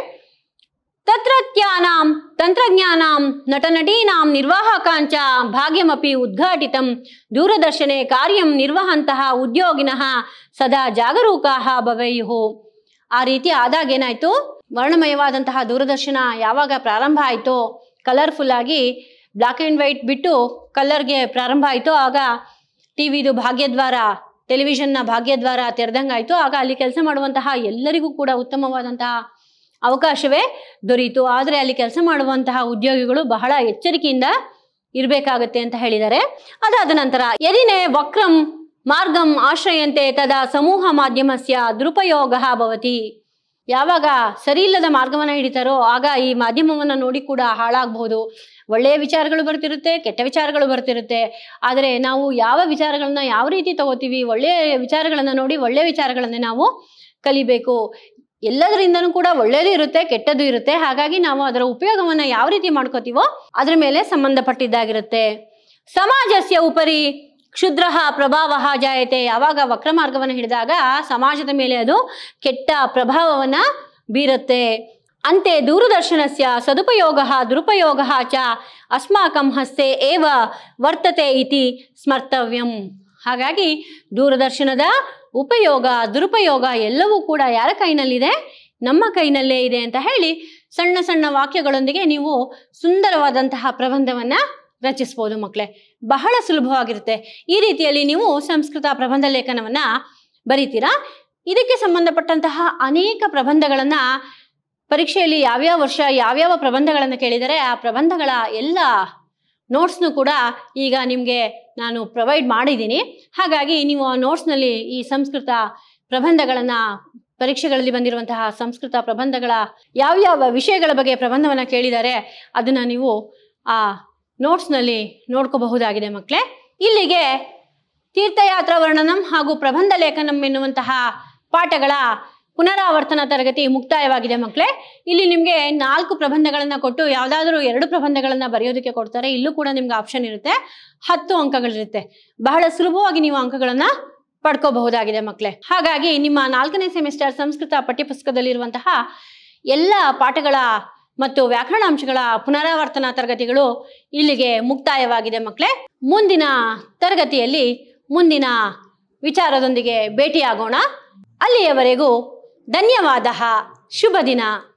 ತತ್ರತ್ಯಾನಾಂ ತಂತ್ರಜ್ಞಾನಾಂ ನಟನಟೀನಾಂ ನಿರ್ವಾಹಕಾಂಚ ಭಾಗ್ಯಮಪಿ ಉದ್ಘಾಟಿತಂ ದೂರದರ್ಶನೆ ಕಾರ್ಯಂ ನಿರ್ವಹಂತಹ ಉದ್ಯೋಗಿನಃ ಸದಾ ಜಾಗರೂಕಾಹ ಭವೇಯುಹು ಆ ರೀತಿ ಆದಾಗ ಏನಾಯ್ತು ವರ್ಣಮಯವಾದಂತಹ ದೂರದರ್ಶನ ಯಾವಾಗ ಪ್ರಾರಂಭ ಆಯಿತೋ ಕಲರ್ಫುಲ್ ಆಗಿ ಬ್ಲ್ಯಾಕ್ ಆ್ಯಂಡ್ ವೈಟ್ ಬಿಟ್ಟು ಕಲರ್ಗೆ ಪ್ರಾರಂಭ ಆಯಿತು ಆಗ ಟಿ ವಿದು ಭಾಗ್ಯದ್ವಾರ ಟೆಲಿವಿಷನ್ನ ಭಾಗ್ಯದ್ವಾರ ತೆರೆದಂಗಾಯಿತು ಆಗ ಅಲ್ಲಿ ಕೆಲಸ ಮಾಡುವಂತಹ ಎಲ್ಲರಿಗೂ ಕೂಡ ಉತ್ತಮವಾದಂತಹ ಅವಕಾಶವೇ ದೊರೆಯಿತು ಆದರೆ ಅಲ್ಲಿ ಕೆಲಸ ಮಾಡುವಂತಹ ಉದ್ಯೋಗಿಗಳು ಬಹಳ ಎಚ್ಚರಿಕೆಯಿಂದ ಇರಬೇಕಾಗತ್ತೆ ಅಂತ ಹೇಳಿದ್ದಾರೆ ಅದಾದ ನಂತರ ಯದಿನೇ ವಕ್ರಂ ಮಾರ್ಗಂ ಆಶ್ರಯಂತೆ ತದಾ ಸಮೂಹ ಮಾಧ್ಯಮಸ್ಯ ದುರುಪಯೋಗ ಭವತಿ ಯಾವಾಗ ಸರಿ ಇಲ್ಲದ ಮಾರ್ಗವನ್ನು ಹಿಡಿತಾರೋ ಆಗ ಈ ಮಾಧ್ಯಮವನ್ನು ನೋಡಿ ಕೂಡ ಹಾಳಾಗಬಹುದು ಒಳ್ಳೆಯ ವಿಚಾರಗಳು ಬರ್ತಿರುತ್ತೆ ಕೆಟ್ಟ ವಿಚಾರಗಳು ಬರ್ತಿರುತ್ತೆ ಆದರೆ ನಾವು ಯಾವ ವಿಚಾರಗಳನ್ನ ಯಾವ ರೀತಿ ತಗೋತೀವಿ ಒಳ್ಳೆಯ ವಿಚಾರಗಳನ್ನು ನೋಡಿ ಒಳ್ಳೆಯ ವಿಚಾರಗಳನ್ನೇ ನಾವು ಕಲಿಬೇಕು ಎಲ್ಲದರಿಂದನೂ ಕೂಡ ಒಳ್ಳೆಯದು ಇರುತ್ತೆ ಕೆಟ್ಟದ್ದು ಇರುತ್ತೆ ಹಾಗಾಗಿ ನಾವು ಅದರ ಉಪಯೋಗವನ್ನು ಯಾವ ರೀತಿ ಮಾಡ್ಕೋತೀವೋ ಅದ್ರ ಮೇಲೆ ಸಂಬಂಧಪಟ್ಟಿದ್ದಾಗಿರುತ್ತೆ ಸಮಾಜಸ್ಯ ಉಪರಿ ಕ್ಷುದ್ರ ಪ್ರಭಾವ ಜಾಯತೆ ಯಾವಾಗ ವಕ್ರ ಮಾರ್ಗವನ್ನು ಹಿಡಿದಾಗ ಸಮಾಜದ ಮೇಲೆ ಅದು ಕೆಟ್ಟ ಪ್ರಭಾವವನ್ನು ಬೀರುತ್ತೆ ಅಂತೆ ದೂರದರ್ಶನಸ್ಯ ಸದುಪಯೋಗ ದುರುಪಯೋಗ ಚ ಅಸ್ಮಾಕಂ ಹಸ್ತೆ ಏವ ವರ್ತತೆ ಇತಿ ಸ್ಮರ್ತವ್ಯಂ ಹಾಗಾಗಿ ದೂರದರ್ಶನದ ಉಪಯೋಗ ದುರುಪಯೋಗ ಎಲ್ಲವೂ ಕೂಡ ಯಾರ ಕೈನಲ್ಲಿದೆ ನಮ್ಮ ಕೈನಲ್ಲೇ ಇದೆ ಅಂತ ಹೇಳಿ ಸಣ್ಣ ಸಣ್ಣ ವಾಕ್ಯಗಳೊಂದಿಗೆ ನೀವು ಸುಂದರವಾದಂತಹ ಪ್ರಬಂಧವನ್ನ ರಚಿಸ್ಬೋದು ಮಕ್ಕಳೇ ಬಹಳ ಸುಲಭವಾಗಿರುತ್ತೆ ಈ ರೀತಿಯಲ್ಲಿ ನೀವು ಸಂಸ್ಕೃತ ಪ್ರಬಂಧ ಲೇಖನವನ್ನ ಬರೀತೀರಾ ಇದಕ್ಕೆ ಸಂಬಂಧಪಟ್ಟಂತಹ ಅನೇಕ ಪ್ರಬಂಧಗಳನ್ನ ಪರೀಕ್ಷೆಯಲ್ಲಿ ಯಾವ್ಯಾವ ವರ್ಷ ಯಾವ್ಯಾವ ಪ್ರಬಂಧಗಳನ್ನು ಕೇಳಿದರೆ ಆ ಪ್ರಬಂಧಗಳ ಎಲ್ಲ ನೋಟ್ಸ್ನು ಕೂಡ ಈಗ ನಿಮಗೆ ನಾನು ಪ್ರೊವೈಡ್ ಮಾಡಿದ್ದೀನಿ ಹಾಗಾಗಿ ನೀವು ಆ ನೋಟ್ಸ್ನಲ್ಲಿ ಈ ಸಂಸ್ಕೃತ ಪ್ರಬಂಧಗಳನ್ನು ಪರೀಕ್ಷೆಗಳಲ್ಲಿ ಬಂದಿರುವಂತಹ ಸಂಸ್ಕೃತ ಪ್ರಬಂಧಗಳ ಯಾವ್ಯಾವ ವಿಷಯಗಳ ಬಗ್ಗೆ ಪ್ರಬಂಧವನ್ನು ಕೇಳಿದ್ದಾರೆ ಅದನ್ನು ನೀವು ಆ ನೋಟ್ಸ್ನಲ್ಲಿ ನೋಡ್ಕೋಬಹುದಾಗಿದೆ ಮಕ್ಕಳೇ ಇಲ್ಲಿಗೆ ತೀರ್ಥಯಾತ್ರಾ ವರ್ಣನಂ ಹಾಗೂ ಪ್ರಬಂಧ ಲೇಖನಂ ಎನ್ನುವಂತಹ ಪಾಠಗಳ ಪುನರಾವರ್ತನ ತರಗತಿ ಮುಕ್ತಾಯವಾಗಿದೆ ಮಕ್ಕಳೇ ಇಲ್ಲಿ ನಿಮಗೆ ನಾಲ್ಕು ಪ್ರಬಂಧಗಳನ್ನು ಕೊಟ್ಟು ಯಾವುದಾದ್ರೂ ಎರಡು ಪ್ರಬಂಧಗಳನ್ನು ಬರೆಯೋದಕ್ಕೆ ಕೊಡ್ತಾರೆ ಇಲ್ಲೂ ಕೂಡ ನಿಮ್ಗೆ ಆಪ್ಷನ್ ಇರುತ್ತೆ ಹತ್ತು ಅಂಕಗಳಿರುತ್ತೆ ಬಹಳ ಸುಲಭವಾಗಿ ನೀವು ಅಂಕಗಳನ್ನು ಪಡ್ಕೋಬಹುದಾಗಿದೆ ಮಕ್ಕಳೇ ಹಾಗಾಗಿ ನಿಮ್ಮ ನಾಲ್ಕನೇ ಸೆಮಿಸ್ಟರ್ ಸಂಸ್ಕೃತ ಪಠ್ಯಪುಸ್ತಕದಲ್ಲಿರುವಂತಹ ಎಲ್ಲ ಪಾಠಗಳ ಮತ್ತು ವ್ಯಾಕರಣಾಂಶಗಳ ಪುನರಾವರ್ತನಾ ತರಗತಿಗಳು ಇಲ್ಲಿಗೆ ಮುಕ್ತಾಯವಾಗಿದೆ ಮಕ್ಕಳೇ ಮುಂದಿನ ತರಗತಿಯಲ್ಲಿ ಮುಂದಿನ ವಿಚಾರದೊಂದಿಗೆ ಭೇಟಿಯಾಗೋಣ ಅಲ್ಲಿಯವರೆಗೂ ಧನ್ಯವಾದ ಶುಭ ದಿನ